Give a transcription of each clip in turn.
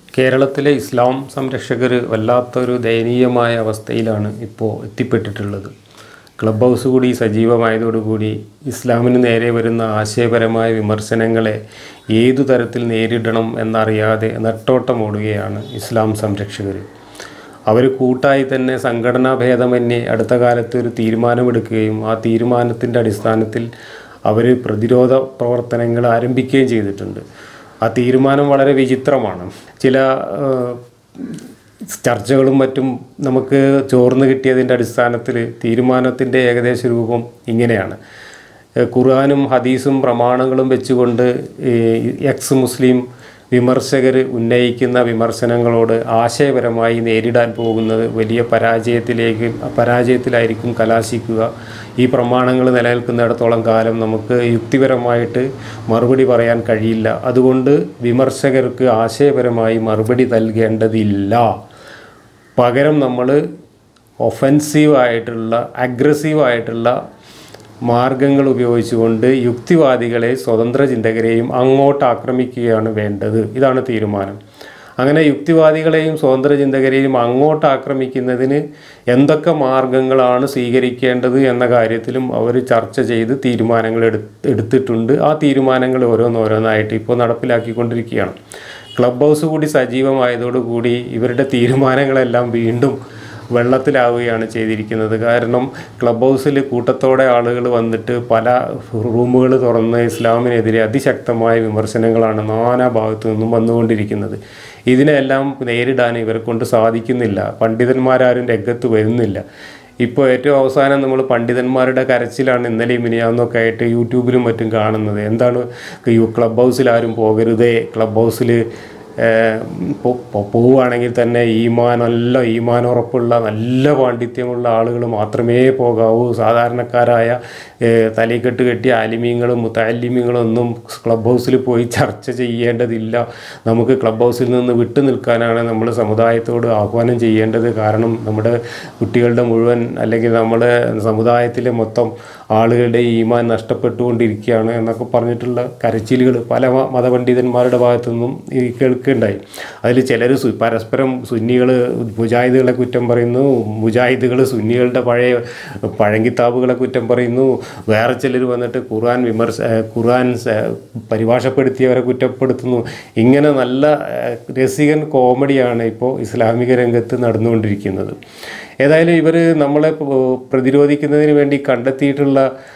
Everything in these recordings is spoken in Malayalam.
കേരളത്തിലെ ഇസ്ലാം സംരക്ഷകർ വല്ലാത്തൊരു ദയനീയമായ അവസ്ഥയിലാണ് ഇപ്പോൾ എത്തിപ്പെട്ടിട്ടുള്ളത് ക്ലബ് ഹൗസ് കൂടി സജീവമായതോടുകൂടി ഇസ്ലാമിന് നേരെ വരുന്ന ആശയപരമായ വിമർശനങ്ങളെ ഏതു തരത്തിൽ നേരിടണം എന്നറിയാതെ നെട്ടോട്ടമോടുകയാണ് ഇസ്ലാം സംരക്ഷകർ അവർ കൂട്ടായി തന്നെ സംഘടനാ ഭേദമന്യേ അടുത്ത കാലത്ത് ഒരു തീരുമാനമെടുക്കുകയും ആ തീരുമാനത്തിൻ്റെ അടിസ്ഥാനത്തിൽ അവർ പ്രതിരോധ പ്രവർത്തനങ്ങൾ ആരംഭിക്കുകയും ചെയ്തിട്ടുണ്ട് ആ തീരുമാനം വളരെ വിചിത്രമാണ് ചില ഏഹ്, ചർച്ചകളും മറ്റും നമുക്ക് ചോർന്ന് കിട്ടിയതിൻ്റെ അടിസ്ഥാനത്തിൽ തീരുമാനത്തിൻ്റെ ഏകദേശ രൂപം ഇങ്ങനെയാണ് ഏഹ്, ഖുർആനും ഹദീസും പ്രമാണങ്ങളും വെച്ചുകൊണ്ട് ഈ എക്സ് മുസ്ലിം വിമർശകർ ഉന്നയിക്കുന്ന വിമർശനങ്ങളോട് ആശയപരമായി നേരിടാൻ പോകുന്നത് വലിയ പരാജയത്തിലേക്ക് പരാജയത്തിലായിരിക്കും കലാശിക്കുക ഈ പ്രമാണങ്ങൾ നിലനിൽക്കുന്നിടത്തോളം കാലം നമുക്ക് യുക്തിപരമായിട്ട് മറുപടി പറയാൻ കഴിയില്ല അതുകൊണ്ട് വിമർശകർക്ക് ആശയപരമായി മറുപടി നൽകേണ്ടതില്ല പകരം നമ്മൾ ഒഫൻസീവായിട്ടുള്ള അഗ്രസീവായിട്ടുള്ള മാർഗങ്ങൾ ഉപയോഗിച്ചുകൊണ്ട് യുക്തിവാദികളെ സ്വതന്ത്ര ചിന്തകരെയും അങ്ങോട്ട് ആക്രമിക്കുകയാണ് വേണ്ടത് ഇതാണ് തീരുമാനം അങ്ങനെ യുക്തിവാദികളെയും സ്വതന്ത്ര ചിന്തകരെയും അങ്ങോട്ട് ആക്രമിക്കുന്നതിന് എന്തൊക്കെ മാർഗങ്ങളാണ് സ്വീകരിക്കേണ്ടത് എന്ന കാര്യത്തിലും അവർ ചർച്ച ചെയ്ത് തീരുമാനങ്ങൾ എടു എടുത്തിട്ടുണ്ട് ആ തീരുമാനങ്ങൾ ഓരോന്നോരോന്നായിട്ട് ഇപ്പോൾ നടപ്പിലാക്കിക്കൊണ്ടിരിക്കുകയാണ് ക്ലബ് ഹൗസ് കൂടി സജീവമായതോടുകൂടി ഇവരുടെ തീരുമാനങ്ങളെല്ലാം വീണ്ടും വെള്ളത്തിലാവുകയാണ് ചെയ്തിരിക്കുന്നത് കാരണം ക്ലബ് ഹൗസിൽ കൂട്ടത്തോടെ ആളുകൾ വന്നിട്ട് പല റൂമുകൾ തുറന്ന് ഇസ്ലാമിനെതിരെ അതിശക്തമായ വിമർശനങ്ങളാണ് നാനാ ഭാഗത്തു നിന്നും വന്നുകൊണ്ടിരിക്കുന്നത് ഇതിനെല്ലാം നേരിടാൻ ഇവരെ കൊണ്ട് സാധിക്കുന്നില്ല പണ്ഡിതന്മാരാരും രംഗത്ത് വരുന്നില്ല ഇപ്പോൾ ഏറ്റവും അവസാനം നമ്മൾ പണ്ഡിതന്മാരുടെ കരച്ചിലാണ് ഇന്നലെയും മിനിയാന്നൊക്കെ ആയിട്ട് യൂട്യൂബിലും മറ്റും കാണുന്നത് എന്താണ് ഈ ക്ലബ് ഹൗസിൽ ആരും പോകരുതേ ക്ലബ് ഹൗസിൽ പോവുകയാണെങ്കിൽ തന്നെ ഈമാൻ നല്ല ഈമാൻ ഉറപ്പുള്ള നല്ല പാണ്ഡിത്യമുള്ള ആളുകൾ മാത്രമേ പോകാവൂ സാധാരണക്കാരായ ഏഹ്, തലയിക്കെട്ട് കെട്ടിയ ആലിമീങ്ങളും മുത്താലിമീങ്ങളും ഒന്നും ക്ലബ് ഹൗസിൽ പോയി ചർച്ച ചെയ്യേണ്ടതില്ല നമുക്ക് ക്ലബ് ഹൗസിൽ നിന്ന് വിട്ടു നിൽക്കാനാണ് നമ്മൾ സമുദായത്തോട് ആഹ്വാനം ചെയ്യേണ്ടത് കാരണം നമ്മുടെ കുട്ടികളുടെ മുഴുവൻ അല്ലെങ്കിൽ നമ്മുടെ സമുദായത്തിലെ മൊത്തം ആളുകളുടെ ഈമാൻ നഷ്ടപ്പെട്ടുകൊണ്ടിരിക്കുകയാണ് എന്നൊക്കെ പറഞ്ഞിട്ടുള്ള കരച്ചിലുകൾ പല മ- മതപണ്ഡിതന്മാരുടെ ഭാഗത്തു നിന്നും ഈ കേൾക്കുകയുണ്ടായി അതിൽ ചിലർ പരസ്പരം സുന്നികൾ മുജാഹിദുകളെ കുറ്റം പറയുന്നു മുജാഹിദുകൾ സുന്നികളുടെ പഴയ പഴങ്കിത്താബുകളെ കുറ്റം പറയുന്നു വേറെ ചിലർ വന്നിട്ട് ഖുർആൻ വിമർശ ഏഹ് ഖുർആൻ സ- പരിഭാഷപ്പെടുത്തിയവരെ കുറ്റപ്പെടുത്തുന്നു ഇങ്ങനെ നല്ല ഏഹ്, രസികൻ കോമഡിയാണ് ഇപ്പോൾ ഇസ്ലാമിക രംഗത്ത് നടന്നുകൊണ്ടിരിക്കുന്നത് ഏതായാലും ഇവർ നമ്മളെ പ- പ്രതിരോധിക്കുന്നതിന് വേണ്ടി കണ്ടെത്തിയിട്ടുള്ള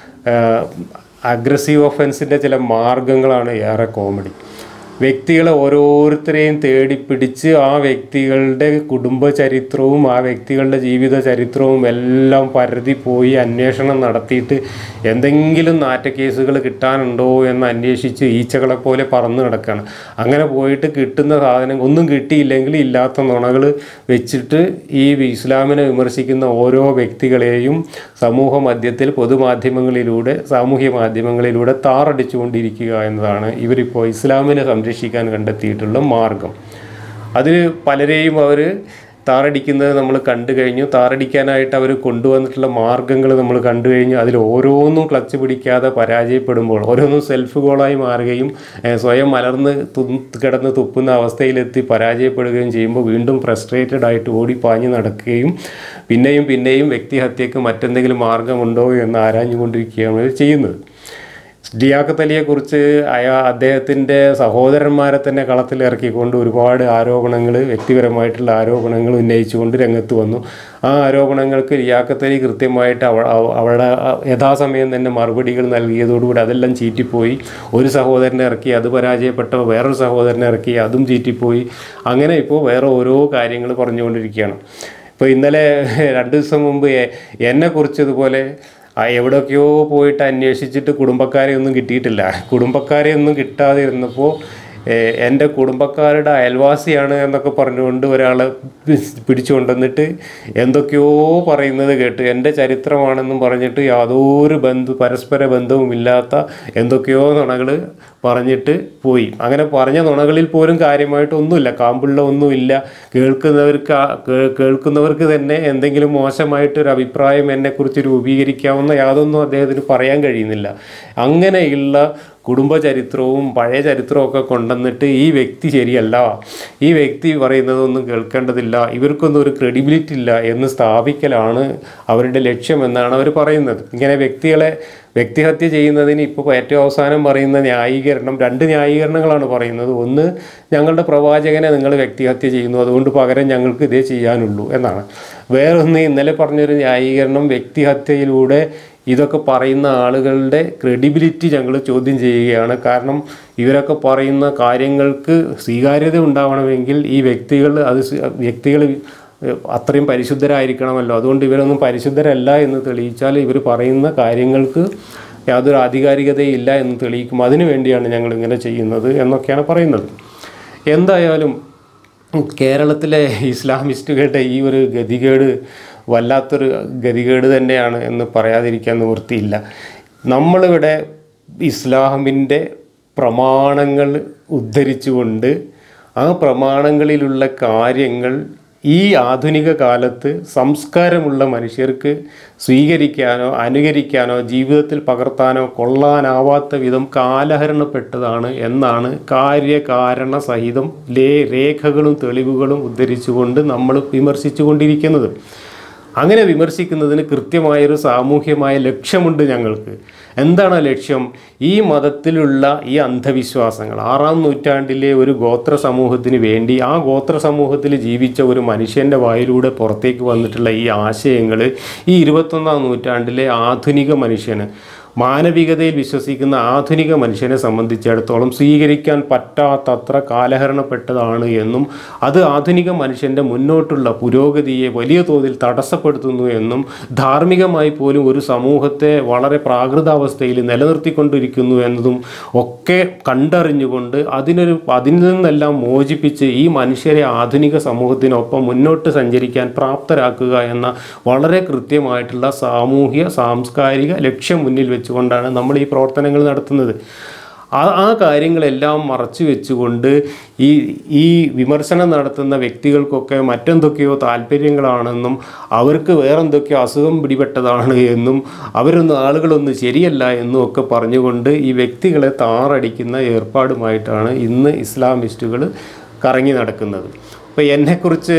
അഗ്രസീവ് ഒഫൻസിൻ്റെ ചില മാർഗങ്ങളാണ് ഏറെ കോമഡി വ്യക്തികളെ ഓരോരുത്തരെയും തേടി പിടിച്ച് ആ വ്യക്തികളുടെ കുടുംബ ചരിത്രവും ആ വ്യക്തികളുടെ ജീവിത ചരിത്രവും എല്ലാം പരതി പോയി അന്വേഷണം നടത്തിയിട്ട് എന്തെങ്കിലും നാറ്റക്കേസുകൾ കിട്ടാനുണ്ടോ എന്ന് അന്വേഷിച്ച് ഈച്ചകളെ പോലെ പറന്ന് കിടക്കുകയാണ് അങ്ങനെ പോയിട്ട് കിട്ടുന്ന സാധനം ഒന്നും കിട്ടിയില്ലെങ്കിൽ ഇല്ലാത്ത നുണകൾ വെച്ചിട്ട് ഈ ഇസ്ലാമിനെ വിമർശിക്കുന്ന ഓരോ വ്യക്തികളെയും സമൂഹ മധ്യത്തിൽ പൊതുമാധ്യമങ്ങളിലൂടെ സാമൂഹ്യ മാധ്യമങ്ങളിലൂടെ താറടിച്ചുകൊണ്ടിരിക്കുക എന്നതാണ് ഇവരിപ്പോൾ ഇസ്ലാമിനെ സംരക്ഷിക്കാൻ കണ്ടെത്തിയിട്ടുള്ള മാർഗം അതിൽ പലരെയും അവർ താറടിക്കുന്നത് നമ്മൾ കണ്ടു കഴിഞ്ഞു താറടിക്കാനായിട്ട് അവർ കൊണ്ടുവന്നിട്ടുള്ള മാർഗങ്ങൾ നമ്മൾ കണ്ടു കഴിഞ്ഞു അതിൽ ഓരോന്നും ക്ലച്ച് പിടിക്കാതെ പരാജയപ്പെടുമ്പോൾ ഓരോന്നും സെൽഫ് ഗോളായി മാറുകയും ഏഹ്, സ്വയം മലർന്ന് തു കിടന്ന് തുപ്പുന്ന അവസ്ഥയിലെത്തി പരാജയപ്പെടുകയും ചെയ്യുമ്പോൾ വീണ്ടും ഫ്രസ്ട്രേറ്റഡ് ആയിട്ട് ഓടി പാഞ്ഞ് നടക്കുകയും പിന്നെയും പിന്നെയും വ്യക്തിഹത്യക്ക് മറ്റെന്തെങ്കിലും മാർഗമുണ്ടോ എന്ന് ആരാഞ്ഞുകൊണ്ടിരിക്കുകയാണ് ഇവർ ചെയ്യുന്നത് ഡിയാഖത്ത് അലിയെക്കുറിച്ച് അയാ അദ്ദേഹത്തിൻ്റെ സഹോദരന്മാരെ തന്നെ കളത്തിലിറക്കിക്കൊണ്ട് ഒരുപാട് ആരോപണങ്ങൾ വ്യക്തിപരമായിട്ടുള്ള ആരോപണങ്ങൾ ഉന്നയിച്ചുകൊണ്ട് രംഗത്ത് വന്നു ആ ആരോപണങ്ങൾക്ക് ലിയാഖത്ത് അലി കൃത്യമായിട്ട് അവ അവ- അവരുടെ ആ യഥാസമയം തന്നെ മറുപടികൾ നൽകിയതോടുകൂടി അതെല്ലാം ചീറ്റിപ്പോയി ഒരു സഹോദരനെ ഇറക്കി അത് പരാജയപ്പെട്ട വേറൊരു സഹോദരനെ ഇറക്കി അതും ചീറ്റിപ്പോയി അങ്ങനെ ഇപ്പോൾ വേറെ ഓരോ കാര്യങ്ങൾ പറഞ്ഞുകൊണ്ടിരിക്കുകയാണ് ഇപ്പോൾ ഇന്നലെ രണ്ട് ദിവസം മുമ്പ് എ- എന്നെക്കുറിച്ച് ഇതുപോലെ ആ എവിടെയൊക്കെയോ പോയിട്ട് അന്വേഷിച്ചിട്ട് കുടുംബക്കാരെ ഒന്നും കിട്ടിയിട്ടില്ല കുടുംബക്കാരെ ഒന്നും കിട്ടാതെ ഇരുന്നപ്പോൾ ഏഹ്, എൻ്റെ കുടുംബക്കാരുടെ അയൽവാസിയാണ് എന്നൊക്കെ പറഞ്ഞുകൊണ്ട് ഒരാളെ പിടിച്ച് പിടിച്ചുകൊണ്ടുവന്നിട്ട് എന്തൊക്കെയോ പറയുന്നത് കേട്ട് എൻ്റെ ചരിത്രമാണെന്നും പറഞ്ഞിട്ട് യാതൊരു ബന്ധു പരസ്പര ബന്ധവുമില്ലാത്ത എന്തൊക്കെയോ നുണകൾ പറഞ്ഞിട്ട് പോയി അങ്ങനെ പറഞ്ഞ നുണകളിൽ പോലും കാര്യമായിട്ടൊന്നുമില്ല കാമ്പുള്ള ഒന്നുമില്ല കേൾക്കുന്നവർക്ക് ആ- കേ- കേൾക്കുന്നവർക്ക് തന്നെ എന്തെങ്കിലും മോശമായിട്ടൊരു അഭിപ്രായം എന്നെക്കുറിച്ച് രൂപീകരിക്കാവുന്ന യാതൊന്നും അദ്ദേഹത്തിന് പറയാൻ കഴിയുന്നില്ല അങ്ങനെയുള്ള കുടുംബ ചരിത്രവും പഴയ ചരിത്രവും ഒക്കെ കൊണ്ടുവന്നിട്ട് ഈ വ്യക്തി ശരിയല്ല ഈ വ്യക്തി പറയുന്നതൊന്നും കേൾക്കേണ്ടതില്ല ഇവർക്കൊന്നും ഒരു ക്രെഡിബിലിറ്റി ഇല്ല എന്ന് സ്ഥാപിക്കലാണ് അവരുടെ ലക്ഷ്യം എന്നാണ് അവർ പറയുന്നത് ഇങ്ങനെ വ്യക്തികളെ വ്യക്തിഹത്യ ചെയ്യുന്നതിന് ഇപ്പോൾ ഏറ്റവും അവസാനം പറയുന്ന ന്യായീകരണം രണ്ട് ന്യായീകരണങ്ങളാണ് പറയുന്നത് ഒന്ന് ഞങ്ങളുടെ പ്രവാചകനെ നിങ്ങൾ വ്യക്തിഹത്യ ചെയ്യുന്നു അതുകൊണ്ട് പകരം ഞങ്ങൾക്ക് ഇതേ ചെയ്യാനുള്ളൂ എന്നാണ് വേറൊന്ന് ഇന്നലെ പറഞ്ഞൊരു ന്യായീകരണം വ്യക്തിഹത്യയിലൂടെ ഇതൊക്കെ പറയുന്ന ആളുകളുടെ ക്രെഡിബിലിറ്റി ഞങ്ങൾ ചോദ്യം ചെയ്യുകയാണ് കാരണം ഇവരൊക്കെ പറയുന്ന കാര്യങ്ങൾക്ക് സ്വീകാര്യത ഉണ്ടാവണമെങ്കിൽ ഈ വ്യക്തികൾ അത് വ്യക്തികൾ അത്രയും പരിശുദ്ധരായിരിക്കണമല്ലോ അതുകൊണ്ട് ഇവരൊന്നും പരിശുദ്ധരല്ല എന്ന് തെളിയിച്ചാൽ ഇവർ പറയുന്ന കാര്യങ്ങൾക്ക് യാതൊരു ആധികാരികതയില്ല എന്ന് തെളിയിക്കും അതിനു വേണ്ടിയാണ് ഞങ്ങൾ ഇങ്ങനെ ചെയ്യുന്നത് എന്നൊക്കെയാണ് പറയുന്നത് എന്തായാലും കേരളത്തിലെ ഇസ്ലാമിസ്റ്റുകളുടെ ഈ ഒരു ഗതികേട് വല്ലാത്തൊരു ഗതികേട് തന്നെയാണ് എന്ന് പറയാതിരിക്കാൻ നിവൃത്തിയില്ല നമ്മളിവിടെ ഇസ്ലാമിൻ്റെ പ്രമാണങ്ങൾ ഉദ്ധരിച്ചുകൊണ്ട് ആ പ്രമാണങ്ങളിലുള്ള കാര്യങ്ങൾ ഈ ആധുനിക കാലത്ത് സംസ്കാരമുള്ള മനുഷ്യർക്ക് സ്വീകരിക്കാനോ അനുകരിക്കാനോ ജീവിതത്തിൽ പകർത്താനോ കൊള്ളാനാവാത്ത വിധം കാലഹരണപ്പെട്ടതാണ് എന്നാണ് കാര്യകാരണ സഹിതം ലേ രേഖകളും തെളിവുകളും ഉദ്ധരിച്ചുകൊണ്ട് നമ്മൾ വിമർശിച്ചു കൊണ്ടിരിക്കുന്നത് അങ്ങനെ വിമർശിക്കുന്നതിന് കൃത്യമായൊരു സാമൂഹ്യമായ ലക്ഷ്യമുണ്ട് ഞങ്ങൾക്ക് എന്താണ് ആ ലക്ഷ്യം ഈ മതത്തിലുള്ള ഈ അന്ധവിശ്വാസങ്ങൾ ആറാം നൂറ്റാണ്ടിലെ ഒരു ഗോത്ര സമൂഹത്തിന് വേണ്ടി ആ ഗോത്ര സമൂഹത്തിൽ ജീവിച്ച ഒരു മനുഷ്യൻ്റെ വായിലൂടെ പുറത്തേക്ക് വന്നിട്ടുള്ള ഈ ആശയങ്ങൾ ഈ ഇരുപത്തൊന്നാം നൂറ്റാണ്ടിലെ ആധുനിക മനുഷ്യന് മാനവികതയിൽ വിശ്വസിക്കുന്ന ആധുനിക മനുഷ്യനെ സംബന്ധിച്ചിടത്തോളം സ്വീകരിക്കാൻ പറ്റാത്തത്ര കാലഹരണപ്പെട്ടതാണ് എന്നും അത് ആധുനിക മനുഷ്യൻ്റെ മുന്നോട്ടുള്ള പുരോഗതിയെ വലിയ തോതിൽ തടസ്സപ്പെടുത്തുന്നു എന്നും ധാർമ്മികമായി പോലും ഒരു സമൂഹത്തെ വളരെ പ്രാകൃതാവസ്ഥയിൽ നിലനിർത്തിക്കൊണ്ടിരിക്കുന്നു എന്നതും ഒക്കെ കണ്ടറിഞ്ഞുകൊണ്ട് അതിനൊരു അതിൽ നിന്നെല്ലാം മോചിപ്പിച്ച് ഈ മനുഷ്യരെ ആധുനിക സമൂഹത്തിനൊപ്പം മുന്നോട്ട് സഞ്ചരിക്കാൻ പ്രാപ്തരാക്കുക എന്ന വളരെ കൃത്യമായിട്ടുള്ള സാമൂഹ്യ സാംസ്കാരിക ലക്ഷ്യം മുന്നിൽ വെച്ചുകൊണ്ടാണ് നമ്മൾ ഈ പ്രവർത്തനങ്ങൾ നടത്തുന്നത് ആ ആ കാര്യങ്ങളെല്ലാം മറച്ചു വെച്ചുകൊണ്ട് ഈ ഈ വിമർശനം നടത്തുന്ന വ്യക്തികൾക്കൊക്കെ മറ്റെന്തൊക്കെയോ താല്പര്യങ്ങളാണെന്നും അവർക്ക് വേറെന്തൊക്കെയോ അസുഖം പിടിപെട്ടതാണ് എന്നും അവരൊന്നും ആളുകളൊന്നും ശരിയല്ല എന്നും ഒക്കെ പറഞ്ഞുകൊണ്ട് ഈ വ്യക്തികളെ താറടിക്കുന്ന ഏർപ്പാടുമായിട്ടാണ് ഇന്ന് ഇസ്ലാമിസ്റ്റുകൾ കറങ്ങി നടക്കുന്നത് അപ്പോൾ എന്നെക്കുറിച്ച്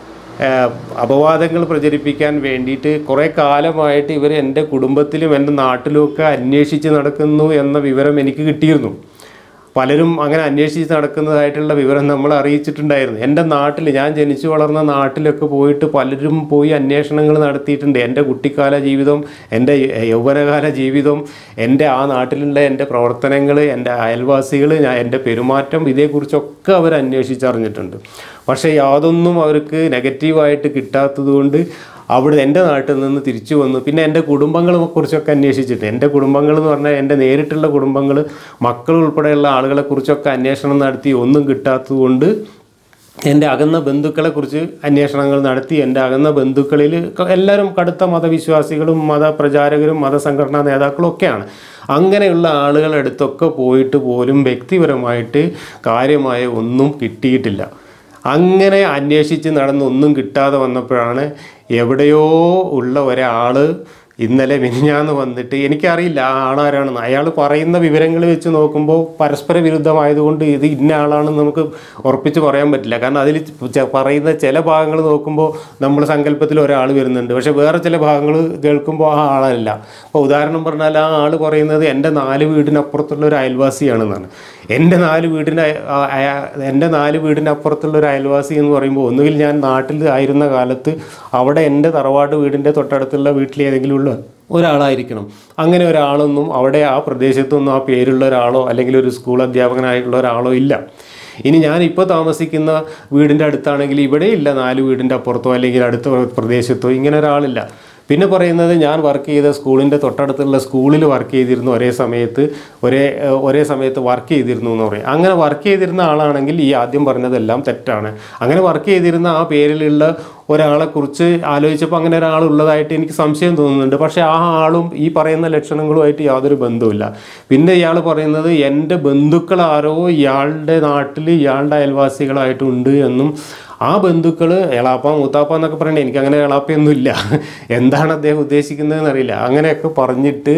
ഏഹ് അപവാദങ്ങൾ പ്രചരിപ്പിക്കാൻ വേണ്ടിയിട്ട് കുറേ കാലമായിട്ട് ഇവർ എൻ്റെ കുടുംബത്തിലും എൻ്റെ നാട്ടിലുമൊക്കെ അന്വേഷിച്ച് നടക്കുന്നു എന്ന വിവരം എനിക്ക് കിട്ടിയിരുന്നു പലരും അങ്ങനെ അന്വേഷിച്ച് നടക്കുന്നതായിട്ടുള്ള വിവരം നമ്മൾ അറിയിച്ചിട്ടുണ്ടായിരുന്നു എൻ്റെ നാട്ടിൽ ഞാൻ ജനിച്ചു വളർന്ന നാട്ടിലൊക്കെ പോയിട്ട് പലരും പോയി അന്വേഷണങ്ങൾ നടത്തിയിട്ടുണ്ട് എൻ്റെ കുട്ടിക്കാല ജീവിതം എൻ്റെ യൗവനകാല ജീവിതം എൻ്റെ ആ നാട്ടിലുള്ള എൻ്റെ പ്രവർത്തനങ്ങൾ എൻ്റെ അയൽവാസികൾ ഞാൻ എൻ്റെ പെരുമാറ്റം ഇതേക്കുറിച്ചൊക്കെ അവർ അന്വേഷിച്ചറിഞ്ഞിട്ടുണ്ട് പക്ഷേ യാതൊന്നും അവർക്ക് നെഗറ്റീവായിട്ട് കിട്ടാത്തതുകൊണ്ട് അവിടെ എൻ്റെ നാട്ടിൽ നിന്ന് തിരിച്ചു വന്നു പിന്നെ എൻ്റെ കുടുംബങ്ങളെ കുറിച്ചൊക്കെ അന്വേഷിച്ചിട്ട് എൻ്റെ കുടുംബങ്ങൾ എന്ന് പറഞ്ഞാൽ എൻ്റെ നേരിട്ടുള്ള കുടുംബങ്ങൾ മക്കൾ ഉൾപ്പെടെയുള്ള ആളുകളെ കുറിച്ചൊക്കെ അന്വേഷണം നടത്തി ഒന്നും കിട്ടാത്തതുകൊണ്ട് എൻ്റെ അകന്ന ബന്ധുക്കളെക്കുറിച്ച് അന്വേഷണങ്ങൾ നടത്തി എൻ്റെ അകന്ന ബന്ധുക്കളിൽ ക- എല്ലാവരും കടുത്ത മതവിശ്വാസികളും മതപ്രചാരകരും മതസംഘടനാ നേതാക്കളും ഒക്കെയാണ് അങ്ങനെയുള്ള ആളുകളുടെ അടുത്തൊക്കെ പോയിട്ട് പോലും വ്യക്തിപരമായിട്ട് കാര്യമായ ഒന്നും കിട്ടിയിട്ടില്ല അങ്ങനെ അന്വേഷിച്ച് നടന്ന് ഒന്നും കിട്ടാതെ വന്നപ്പോഴാണ് എവിടെയോ ഉള്ള ഒരാൾ ഇന്നലെ മിനിഞ്ഞാന്ന് വന്നിട്ട് എനിക്കറിയില്ല ആ ആളാരാണെന്ന് അയാൾ പറയുന്ന വിവരങ്ങൾ വെച്ച് നോക്കുമ്പോൾ പരസ്പര വിരുദ്ധമായതുകൊണ്ട് ഇത് ഇന്ന ആളാണെന്ന് നമുക്ക് ഉറപ്പിച്ച് പറയാൻ പറ്റില്ല കാരണം അതിൽ ച- പറയുന്ന ചില ഭാഗങ്ങൾ നോക്കുമ്പോൾ നമ്മൾ സങ്കല്പത്തിൽ ഒരാൾ വരുന്നുണ്ട് പക്ഷേ വേറെ ചില ഭാഗങ്ങൾ കേൾക്കുമ്പോൾ ആ ആളല്ല അപ്പോൾ ഉദാഹരണം പറഞ്ഞാൽ ആ ആൾ പറയുന്നത് എൻ്റെ നാല് വീടിനപ്പുറത്തുള്ള ഒരു അയൽവാസിയാണെന്നാണ് എൻ്റെ നാല് വീടിന് അയ- ആ- അയ- എൻ്റെ നാല് വീടിനപ്പുറത്തുള്ള ഒരു അയൽവാസി എന്ന് പറയുമ്പോൾ ഒന്നുകിൽ ഞാൻ നാട്ടിൽ ആയിരുന്ന കാലത്ത് അവിടെ എൻ്റെ തറവാട് വീടിൻ്റെ തൊട്ടടുത്തുള്ള വീട്ടിൽ ഏതെങ്കിലും ഉള്ള ഒരാളായിരിക്കണം അങ്ങനെ ഒരാളൊന്നും അവിടെ ആ പ്രദേശത്തൊന്നും ആ പേരുള്ള ഒരാളോ അല്ലെങ്കിൽ ഒരു സ്കൂൾ അധ്യാപകനായിട്ടുള്ള ഒരാളോ ഇല്ല ഇനി ഞാൻ ഇപ്പോൾ താമസിക്കുന്ന വീടിൻ്റെ അടുത്താണെങ്കിൽ ഇവിടെ ഇല്ല നാല് വീടിൻ്റെ അപ്പുറത്തോ അല്ലെങ്കിൽ അടുത്ത പ്രദേശത്തോ ഇങ്ങനെ ഒരാളില്ല പിന്നെ പറയുന്നത് ഞാൻ വർക്ക് ചെയ്ത സ്കൂളിൻ്റെ തൊട്ടടുത്തുള്ള സ്കൂളിൽ വർക്ക് ചെയ്തിരുന്നു ഒരേ സമയത്ത് ഒരേ ഏഹ്, ഒരേ സമയത്ത് വർക്ക് ചെയ്തിരുന്നു എന്ന് പറയും അങ്ങനെ വർക്ക് ചെയ്തിരുന്ന ആളാണെങ്കിൽ ഈ ആദ്യം പറഞ്ഞതെല്ലാം തെറ്റാണ് അങ്ങനെ വർക്ക് ചെയ്തിരുന്ന ആ പേരിലുള്ള ഒരാളെക്കുറിച്ച് ആലോചിച്ചപ്പോൾ അങ്ങനെ ഒരാൾ ഉള്ളതായിട്ട് എനിക്ക് സംശയം തോന്നുന്നുണ്ട് പക്ഷേ ആ ആളും ഈ പറയുന്ന ലക്ഷണങ്ങളുമായിട്ട് യാതൊരു ബന്ധവുമില്ല പിന്നെ ഇയാൾ പറയുന്നത് എൻ്റെ ബന്ധുക്കൾ ആരോ ഇയാളുടെ നാട്ടിൽ ഇയാളുടെ അയൽവാസികളായിട്ടുണ്ട് എന്നും ആ ബന്ധുക്കൾ എളാപ്പ മൂത്താപ്പ എന്നൊക്കെ പറയണേ എനിക്ക് അങ്ങനെ എളാപ്പയൊന്നുമില്ല എന്താണ് അദ്ദേഹം ഉദ്ദേശിക്കുന്നതെന്ന് അറിയില്ല അങ്ങനെയൊക്കെ പറഞ്ഞിട്ട്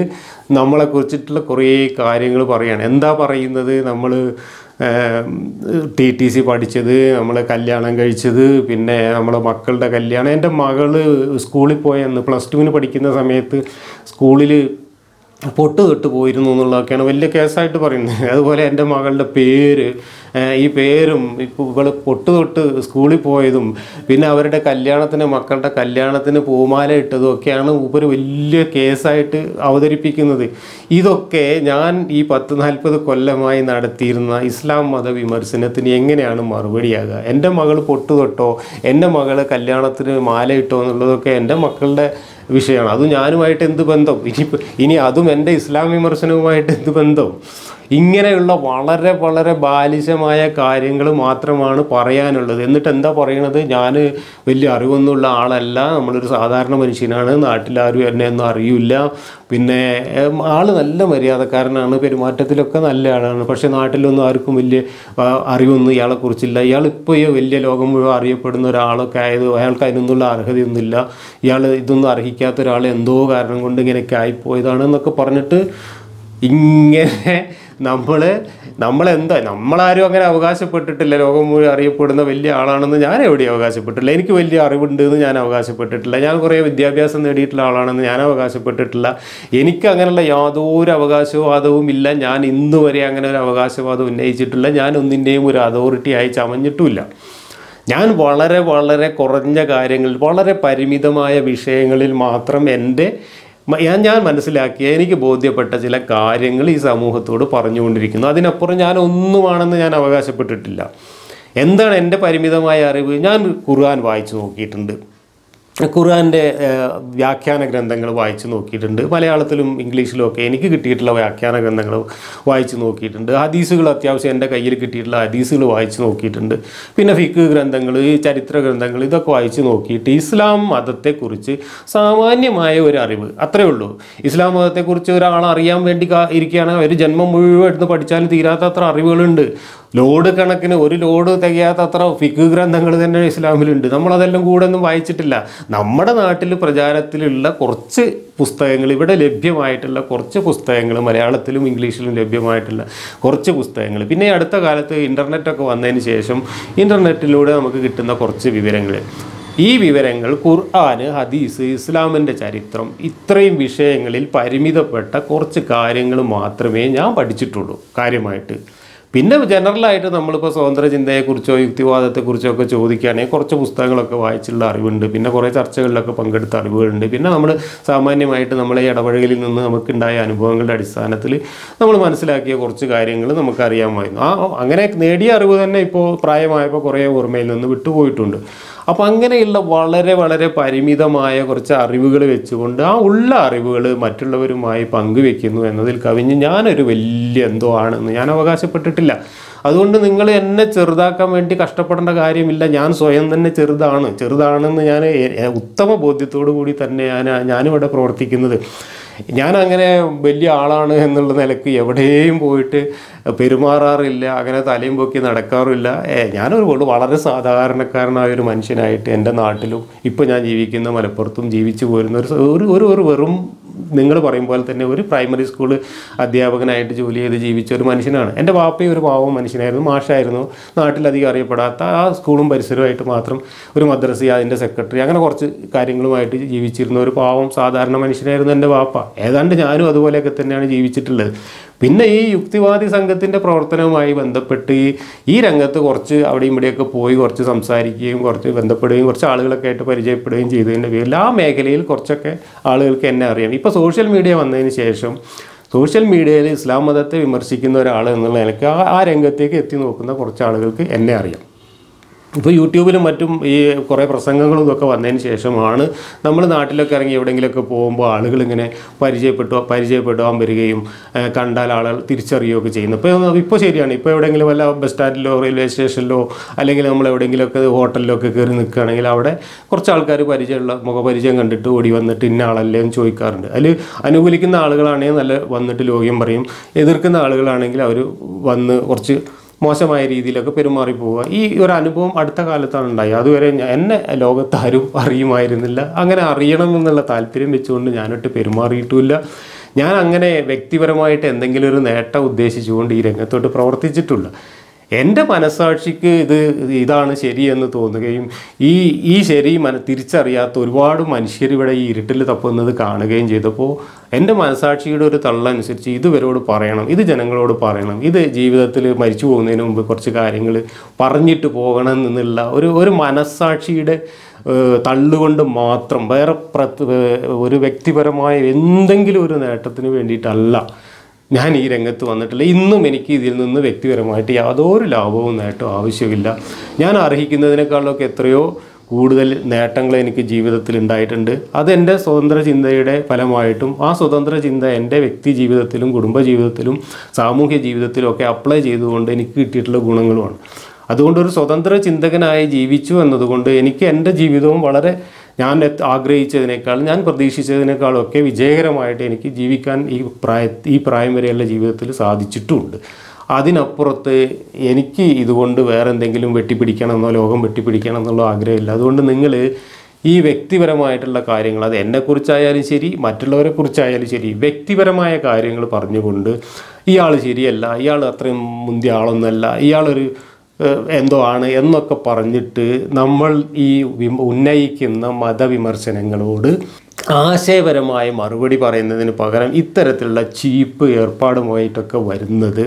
നമ്മളെ കുറിച്ചിട്ടുള്ള കുറേ കാര്യങ്ങൾ പറയാണ് എന്താ പറയുന്നത് നമ്മൾ ടി ടി സി പഠിച്ചത് നമ്മൾ കല്യാണം കഴിച്ചത് പിന്നെ നമ്മളെ മക്കളുടെ കല്യാണം എൻ്റെ മകള് സ്കൂളിൽ പോയെന്ന് പ്ലസ് ടുവിന് പഠിക്കുന്ന സമയത്ത് സ്കൂളിൽ പൊട്ട് തൊട്ട് പോയിരുന്നു എന്നുള്ളതൊക്കെയാണ് വലിയ കേസായിട്ട് പറയുന്നത് അതുപോലെ എൻ്റെ മകളുടെ പേര് ഏഹ് ഈ പേരും ഇപ്പോൾ ഇവള് പൊട്ട് തൊട്ട് സ്കൂളിൽ പോയതും പിന്നെ അവരുടെ കല്യാണത്തിന് മക്കളുടെ കല്യാണത്തിന് പൂമാല ഇട്ടതും ഒക്കെയാണ് ഉപരി വലിയ കേസായിട്ട് അവതരിപ്പിക്കുന്നത് ഇതൊക്കെ ഞാൻ ഈ പത്ത് നാൽപ്പത് കൊല്ലമായി നടത്തിയിരുന്ന ഇസ്ലാം മത വിമർശനത്തിന് എങ്ങനെയാണ് മറുപടിയാകുക എൻ്റെ മകൾ പൊട്ട് തൊട്ടോ എൻ്റെ മകൾ കല്യാണത്തിന് മാല ഇട്ടോ എന്നുള്ളതൊക്കെ എൻ്റെ മക്കളുടെ വിഷയമാണ് അതും ഞാനുമായിട്ട് എന്ത് ബന്ധം ഇനി ഇനി അതും എൻ്റെ ഇസ്ലാം വിമർശനവുമായിട്ട് എന്ത് ബന്ധം ഇങ്ങനെയുള്ള വളരെ വളരെ ബാലിശമായ കാര്യങ്ങൾ മാത്രമാണ് പറയാനുള്ളത് എന്നിട്ട് എന്താ പറയണത് ഞാൻ വലിയ അറിവൊന്നുമുള്ള ആളല്ല നമ്മളൊരു സാധാരണ മനുഷ്യനാണ് നാട്ടിലാരും എന്നെ ഒന്നും അറിയില്ല പിന്നെ ഏം, ആള് നല്ല മര്യാദക്കാരനാണ് പെരുമാറ്റത്തിലൊക്കെ നല്ല ആളാണ് പക്ഷേ നാട്ടിലൊന്നും ആർക്കും വലിയ ആ, അറിവൊന്നും ഇയാളെ കുറിച്ചില്ല ഇയാൾ ഇപ്പോൾ ഈ വലിയ ലോകം മുഴുവൻ അറിയപ്പെടുന്ന ഒരാളൊക്കെ ആയത് അയാൾക്ക് അതിനൊന്നുള്ള അർഹതയൊന്നുമില്ല ഇയാൾ ഇതൊന്നും അർഹിക്കാത്ത ഒരാൾ എന്തോ കാരണം കൊണ്ട് ഇങ്ങനെയൊക്കെ ആയിപ്പോയതാണ് എന്നൊക്കെ പറഞ്ഞിട്ട് ഇങ്ങനെ നമ്മൾ നമ്മളെന്താ നമ്മളാരും അങ്ങനെ അവകാശപ്പെട്ടിട്ടില്ല ലോകം മുഴുവൻ അറിയപ്പെടുന്ന വലിയ ആളാണെന്ന് ഞാൻ എവിടെയും അവകാശപ്പെട്ടിട്ടില്ല എനിക്ക് വലിയ അറിവുണ്ട് എന്ന് ഞാൻ അവകാശപ്പെട്ടിട്ടില്ല ഞാൻ കുറേ വിദ്യാഭ്യാസം നേടിയിട്ടുള്ള ആളാണെന്ന് ഞാൻ അവകാശപ്പെട്ടിട്ടില്ല എനിക്ക് അങ്ങനെയുള്ള യാതൊരു അവകാശവാദവും ഇല്ല ഞാൻ ഇന്ന് വരെ അങ്ങനെ ഒരു അവകാശവാദം ഉന്നയിച്ചിട്ടില്ല ഞാൻ ഒന്നിൻ്റെയും ഒരു അതോറിറ്റി ആയി ചമഞ്ഞിട്ടുമില്ല ഞാൻ വളരെ വളരെ കുറഞ്ഞ കാര്യങ്ങളിൽ വളരെ പരിമിതമായ വിഷയങ്ങളിൽ മാത്രം എൻ്റെ മ- ഞാൻ ഞാൻ മനസ്സിലാക്കിയ എനിക്ക് ബോധ്യപ്പെട്ട ചില കാര്യങ്ങൾ ഈ സമൂഹത്തോട് പറഞ്ഞുകൊണ്ടിരിക്കുന്നു അതിനപ്പുറം ഞാൻ ഒന്നുമാണെന്ന് ഞാൻ അവകാശപ്പെട്ടിട്ടില്ല എന്താണ് എൻ്റെ പരിമിതമായ അറിവ് ഞാൻ ഖുർആൻ വായിച്ചു നോക്കിയിട്ടുണ്ട് ഖുർആൻ്റെ വ്യാഖ്യാന ഗ്രന്ഥങ്ങൾ വായിച്ചു നോക്കിയിട്ടുണ്ട് മലയാളത്തിലും ഇംഗ്ലീഷിലും ഒക്കെ എനിക്ക് കിട്ടിയിട്ടുള്ള വ്യാഖ്യാന ഗ്രന്ഥങ്ങൾ വായിച്ചു നോക്കിയിട്ടുണ്ട് ഹദീസുകൾ അത്യാവശ്യം എൻ്റെ കയ്യിൽ കിട്ടിയിട്ടുള്ള ഹദീസുകൾ വായിച്ചു നോക്കിയിട്ടുണ്ട് പിന്നെ ഫിക്ക് ഗ്രന്ഥങ്ങൾ ഈ ചരിത്ര ഗ്രന്ഥങ്ങൾ ഇതൊക്കെ വായിച്ചു നോക്കിയിട്ട് ഇസ്ലാം മതത്തെക്കുറിച്ച് സാമാന്യമായ ഒരു അറിവ് അത്രേ ഉള്ളൂ ഇസ്ലാം മതത്തെക്കുറിച്ച് ഒരാൾ അറിയാൻ വേണ്ടി കാ- ഇരിക്കുകയാണെങ്കിൽ ഒരു ജന്മം മുഴുവൻ എടുത്ത് പഠിച്ചാലും തീരാത്തത്ര അറിവുകളുണ്ട് ലോഡ് കണക്കിന് ഒരു ലോഡ് തികയാത്തത്ര ഫിക്ക് ഗ്രന്ഥങ്ങൾ തന്നെ ഇസ്ലാമിലുണ്ട് നമ്മളതെല്ലാം കൂടെ ഒന്നും വായിച്ചിട്ടില്ല നമ്മുടെ നാട്ടിൽ പ്രചാരത്തിലുള്ള കുറച്ച് പുസ്തകങ്ങൾ ഇവിടെ ലഭ്യമായിട്ടുള്ള കുറച്ച് പുസ്തകങ്ങൾ മലയാളത്തിലും ഇംഗ്ലീഷിലും ലഭ്യമായിട്ടുള്ള കുറച്ച് പുസ്തകങ്ങൾ പിന്നെ ഈ അടുത്ത കാലത്ത് ഇൻ്റർനെറ്റൊക്കെ വന്നതിന് ശേഷം ഇൻ്റർനെറ്റിലൂടെ നമുക്ക് കിട്ടുന്ന കുറച്ച് വിവരങ്ങൾ ഈ വിവരങ്ങൾ ഖുർആന് ഹദീസ് ഇസ്ലാമിൻ്റെ ചരിത്രം ഇത്രയും വിഷയങ്ങളിൽ പരിമിതപ്പെട്ട കുറച്ച് കാര്യങ്ങൾ മാത്രമേ ഞാൻ പഠിച്ചിട്ടുള്ളൂ കാര്യമായിട്ട് പിന്നെ ജനറലായിട്ട് നമ്മളിപ്പോൾ സ്വതന്ത്ര ചിന്തയെക്കുറിച്ചോ യുക്തിവാദത്തെക്കുറിച്ചോ ഒക്കെ ചോദിക്കുകയാണെങ്കിൽ കുറച്ച് പുസ്തകങ്ങളൊക്കെ വായിച്ചുള്ള അറിവുണ്ട് പിന്നെ കുറേ ചർച്ചകളിലൊക്കെ പങ്കെടുത്ത അറിവുകളുണ്ട് പിന്നെ നമ്മൾ സാമാന്യമായിട്ട് നമ്മളെ ഈ ഇടപഴകലിൽ നിന്ന് നമുക്കുണ്ടായ അനുഭവങ്ങളുടെ അടിസ്ഥാനത്തിൽ നമ്മൾ മനസ്സിലാക്കിയ കുറച്ച് കാര്യങ്ങൾ നമുക്കറിയാമായിരുന്നു ആ അങ്ങനെ നേടിയ അറിവ് തന്നെ ഇപ്പോൾ പ്രായമായപ്പോൾ കുറേ ഓർമ്മയിൽ നിന്ന് വിട്ടുപോയിട്ടുണ്ട് അപ്പോൾ അങ്ങനെയുള്ള വളരെ വളരെ പരിമിതമായ കുറച്ച് അറിവുകൾ വെച്ചുകൊണ്ട് ആ ഉള്ള അറിവുകൾ മറ്റുള്ളവരുമായി പങ്കുവെക്കുന്നു എന്നതിൽ കവിഞ്ഞ് ഞാനൊരു വലിയ എന്തോ ആണെന്ന് ഞാൻ അവകാശപ്പെട്ടിട്ടില്ല അതുകൊണ്ട് നിങ്ങൾ എന്നെ ചെറുതാക്കാൻ വേണ്ടി കഷ്ടപ്പെടേണ്ട കാര്യമില്ല ഞാൻ സ്വയം തന്നെ ചെറുതാണ് ചെറുതാണെന്ന് ഞാൻ എ- എ- ഉത്തമ ബോധ്യത്തോടു കൂടി തന്നെ ഞാൻ ഞാനിവിടെ പ്രവർത്തിക്കുന്നത് ഞാൻ അങ്ങനെ വലിയ ആളാണ് എന്നുള്ള നിലക്ക് എവിടെയും പോയിട്ട് പെരുമാറാറില്ല അങ്ങനെ തലയും പൊക്കി നടക്കാറില്ല ഏ, ഞാനൊരു വളരെ- വളരെ സാധാരണക്കാരനായ ഒരു മനുഷ്യനായിട്ട് എൻ്റെ നാട്ടിലും ഇപ്പോൾ ഞാൻ ജീവിക്കുന്ന മലപ്പുറത്തും ജീവിച്ചു പോരുന്ന ഒരു സ- ഒരു ഒരു ഒരു വെറും നിങ്ങൾ പറയും പോലെ തന്നെ ഒരു പ്രൈമറി സ്കൂൾ അധ്യാപകനായിട്ട് ജോലി ചെയ്ത് ജീവിച്ച ഒരു മനുഷ്യനാണ് എൻ്റെ വാപ്പയും ഒരു പാവം മനുഷ്യനായിരുന്നു മാഷായിരുന്നു നാട്ടിലധികം അറിയപ്പെടാത്ത ആ സ്കൂളും പരിസരവുമായിട്ട് മാത്രം ഒരു മദ്രസ അതിൻ്റെ സെക്രട്ടറി അങ്ങനെ കുറച്ച് കാര്യങ്ങളുമായിട്ട് ജീവിച്ചിരുന്ന ഒരു പാവം സാധാരണ മനുഷ്യനായിരുന്നു എൻ്റെ വാപ്പ ഏതാണ്ട് ഞാനും അതുപോലെയൊക്കെ തന്നെയാണ് ജീവിച്ചിട്ടുള്ളത് പിന്നെ ഈ യുക്തിവാദി സംഘത്തിൻ്റെ പ്രവർത്തനവുമായി ബന്ധപ്പെട്ട് ഈ ഈ രംഗത്ത് കുറച്ച് അവിടെയും ഇവിടെയൊക്കെ പോയി കുറച്ച് സംസാരിക്കുകയും കുറച്ച് ബന്ധപ്പെടുകയും കുറച്ച് ആളുകളൊക്കെ ആയിട്ട് പരിചയപ്പെടുകയും ചെയ്തതിൻ്റെ പേരിൽ ആ മേഖലയിൽ കുറച്ചൊക്കെ ആളുകൾക്ക് എന്നെ അറിയാം ഇപ്പോൾ സോഷ്യൽ മീഡിയ വന്നതിന് ശേഷം സോഷ്യൽ മീഡിയയിൽ ഇസ്ലാം മതത്തെ വിമർശിക്കുന്ന ഒരാൾ എന്നുള്ള നിലയ്ക്ക് ആ ആ രംഗത്തേക്ക് എത്തി നോക്കുന്ന കുറച്ച് ആളുകൾക്ക് എന്നെ അറിയാം ഇപ്പോൾ യൂട്യൂബിലും മറ്റും ഈ കുറേ പ്രസംഗങ്ങളും ഇതൊക്കെ വന്നതിന് ശേഷമാണ് നമ്മൾ നാട്ടിലൊക്കെ ഇറങ്ങി എവിടെയെങ്കിലുമൊക്കെ പോകുമ്പോൾ ആളുകൾ ഇങ്ങനെ പരിചയപ്പെട്ടു പരിചയപ്പെടാൻ വരികയും ആ, കണ്ടാൽ ആളുകൾ തിരിച്ചറിയുകയൊക്കെ ചെയ്യുന്നു ഇപ്പോൾ ഇപ്പോൾ ശരിയാണ് ഇപ്പോൾ എവിടെയെങ്കിലും വല്ല ബസ് സ്റ്റാൻഡിലോ റെയിൽവേ സ്റ്റേഷനിലോ അല്ലെങ്കിൽ നമ്മൾ എവിടെയെങ്കിലുമൊക്കെ ഹോട്ടലിലോ ഒക്കെ കയറി നിൽക്കുകയാണെങ്കിൽ അവിടെ കുറച്ച് ആൾക്കാർ പരിചയമുള്ള മുഖപരിചയം കണ്ടിട്ട് ഓടി വന്നിട്ട് ഇന്ന ആളല്ലേ എന്ന് ചോദിക്കാറുണ്ട് അതിൽ അനുകൂലിക്കുന്ന ആളുകളാണെങ്കിൽ നല്ല വന്നിട്ട് ലോക്യം പറയും എതിർക്കുന്ന ആളുകളാണെങ്കിൽ അവർ വന്ന് കുറച്ച് മോശമായ രീതിയിലൊക്കെ പെരുമാറി പോവുക ഈ ഒരു അനുഭവം അടുത്ത കാലത്താണ് ഉണ്ടായത് അതുവരെ ഞാൻ- എന്നെ ലോകത്താരും അറിയുമായിരുന്നില്ല അങ്ങനെ അറിയണം എന്നുള്ള താല്പര്യം വെച്ചുകൊണ്ട് ഞാനൊട്ട് പെരുമാറിയിട്ടുമില്ല ഞാൻ അങ്ങനെ വ്യക്തിപരമായിട്ട് എന്തെങ്കിലും ഒരു നേട്ടം ഉദ്ദേശിച്ചുകൊണ്ട് ഈ രംഗത്തോട്ട് പ്രവർത്തിച്ചിട്ടുള്ള എൻ്റെ മനസ്സാക്ഷിക്ക് ഇത് ഇതാണ് ശരിയെന്ന് തോന്നുകയും ഈ ഈ ശരി മന തിരിച്ചറിയാത്ത ഒരുപാട് മനുഷ്യർ ഇവിടെ ഈ ഇരുട്ടിൽ തപ്പുന്നത് കാണുകയും ചെയ്തപ്പോൾ എൻ്റെ മനസ്സാക്ഷിയുടെ ഒരു തള്ളനുസരിച്ച് ഇത് ഇവരോട് പറയണം ഇത് ജനങ്ങളോട് പറയണം ഇത് ജീവിതത്തിൽ മരിച്ചു പോകുന്നതിന് മുമ്പ് കുറച്ച് കാര്യങ്ങൾ പറഞ്ഞിട്ട് പോകണം എന്നുള്ള ഒരു ഒരു മനസ്സാക്ഷിയുടെ ഏഹ്, തള്ളുകൊണ്ട് മാത്രം വേറെ പ്രത്- ഏഹ്, ഒരു വ്യക്തിപരമായ എന്തെങ്കിലും ഒരു നേട്ടത്തിന് വേണ്ടിയിട്ടല്ല ഞാൻ ഈ രംഗത്ത് വന്നിട്ടില്ല ഇന്നും എനിക്ക് ഇതിൽ നിന്ന് വ്യക്തിപരമായിട്ട് യാതൊരു ലാഭവും നേട്ടവും ആവശ്യമില്ല ഞാൻ അർഹിക്കുന്നതിനേക്കാളൊക്കെ എത്രയോ കൂടുതൽ നേട്ടങ്ങൾ എനിക്ക് ജീവിതത്തിൽ ഉണ്ടായിട്ടുണ്ട് അതെൻ്റെ സ്വതന്ത്ര ചിന്തയുടെ ഫലമായിട്ടും ആ സ്വതന്ത്ര ചിന്ത എൻ്റെ വ്യക്തി ജീവിതത്തിലും കുടുംബ ജീവിതത്തിലും സാമൂഹ്യ ജീവിതത്തിലും ഒക്കെ അപ്ലൈ ചെയ്തുകൊണ്ട് എനിക്ക് കിട്ടിയിട്ടുള്ള ഗുണങ്ങളുമാണ് അതുകൊണ്ട് ഒരു സ്വതന്ത്ര ചിന്തകനായി ജീവിച്ചു എന്നതുകൊണ്ട് എനിക്ക് എൻ്റെ ജീവിതവും വളരെ ഞാൻ എത്ത- ആഗ്രഹിച്ചതിനേക്കാൾ ഞാൻ പ്രതീക്ഷിച്ചതിനേക്കാളും ഒക്കെ വിജയകരമായിട്ട് എനിക്ക് ജീവിക്കാൻ ഈ പ്രായ ഈ പ്രായം വരെയുള്ള ജീവിതത്തിൽ സാധിച്ചിട്ടുമുണ്ട് അതിനപ്പുറത്ത് എനിക്ക് ഇതുകൊണ്ട് വേറെ എന്തെങ്കിലും വെട്ടിപ്പിടിക്കണമെന്നോ ലോകം വെട്ടിപ്പിടിക്കണം എന്നുള്ള ആഗ്രഹമില്ല അതുകൊണ്ട് നിങ്ങൾ ഈ വ്യക്തിപരമായിട്ടുള്ള കാര്യങ്ങൾ അത് എന്നെക്കുറിച്ചായാലും ശരി മറ്റുള്ളവരെ കുറിച്ചായാലും ശരി വ്യക്തിപരമായ കാര്യങ്ങൾ പറഞ്ഞുകൊണ്ട് ഇയാൾ ശരിയല്ല ഇയാൾ അത്രയും മുന്തിയ ആളൊന്നുമല്ല ഇയാളൊരു ഏഹ്, എന്തോ ആണ് എന്നൊക്കെ പറഞ്ഞിട്ട് നമ്മൾ ഈ വിമ ഉന്നയിക്കുന്ന മതവിമർശനങ്ങളോട് ആശയപരമായ മറുപടി പറയുന്നതിന് പകരം ഇത്തരത്തിലുള്ള ചീപ്പ് ഏർപ്പാടുമായിട്ടൊക്കെ വരുന്നത്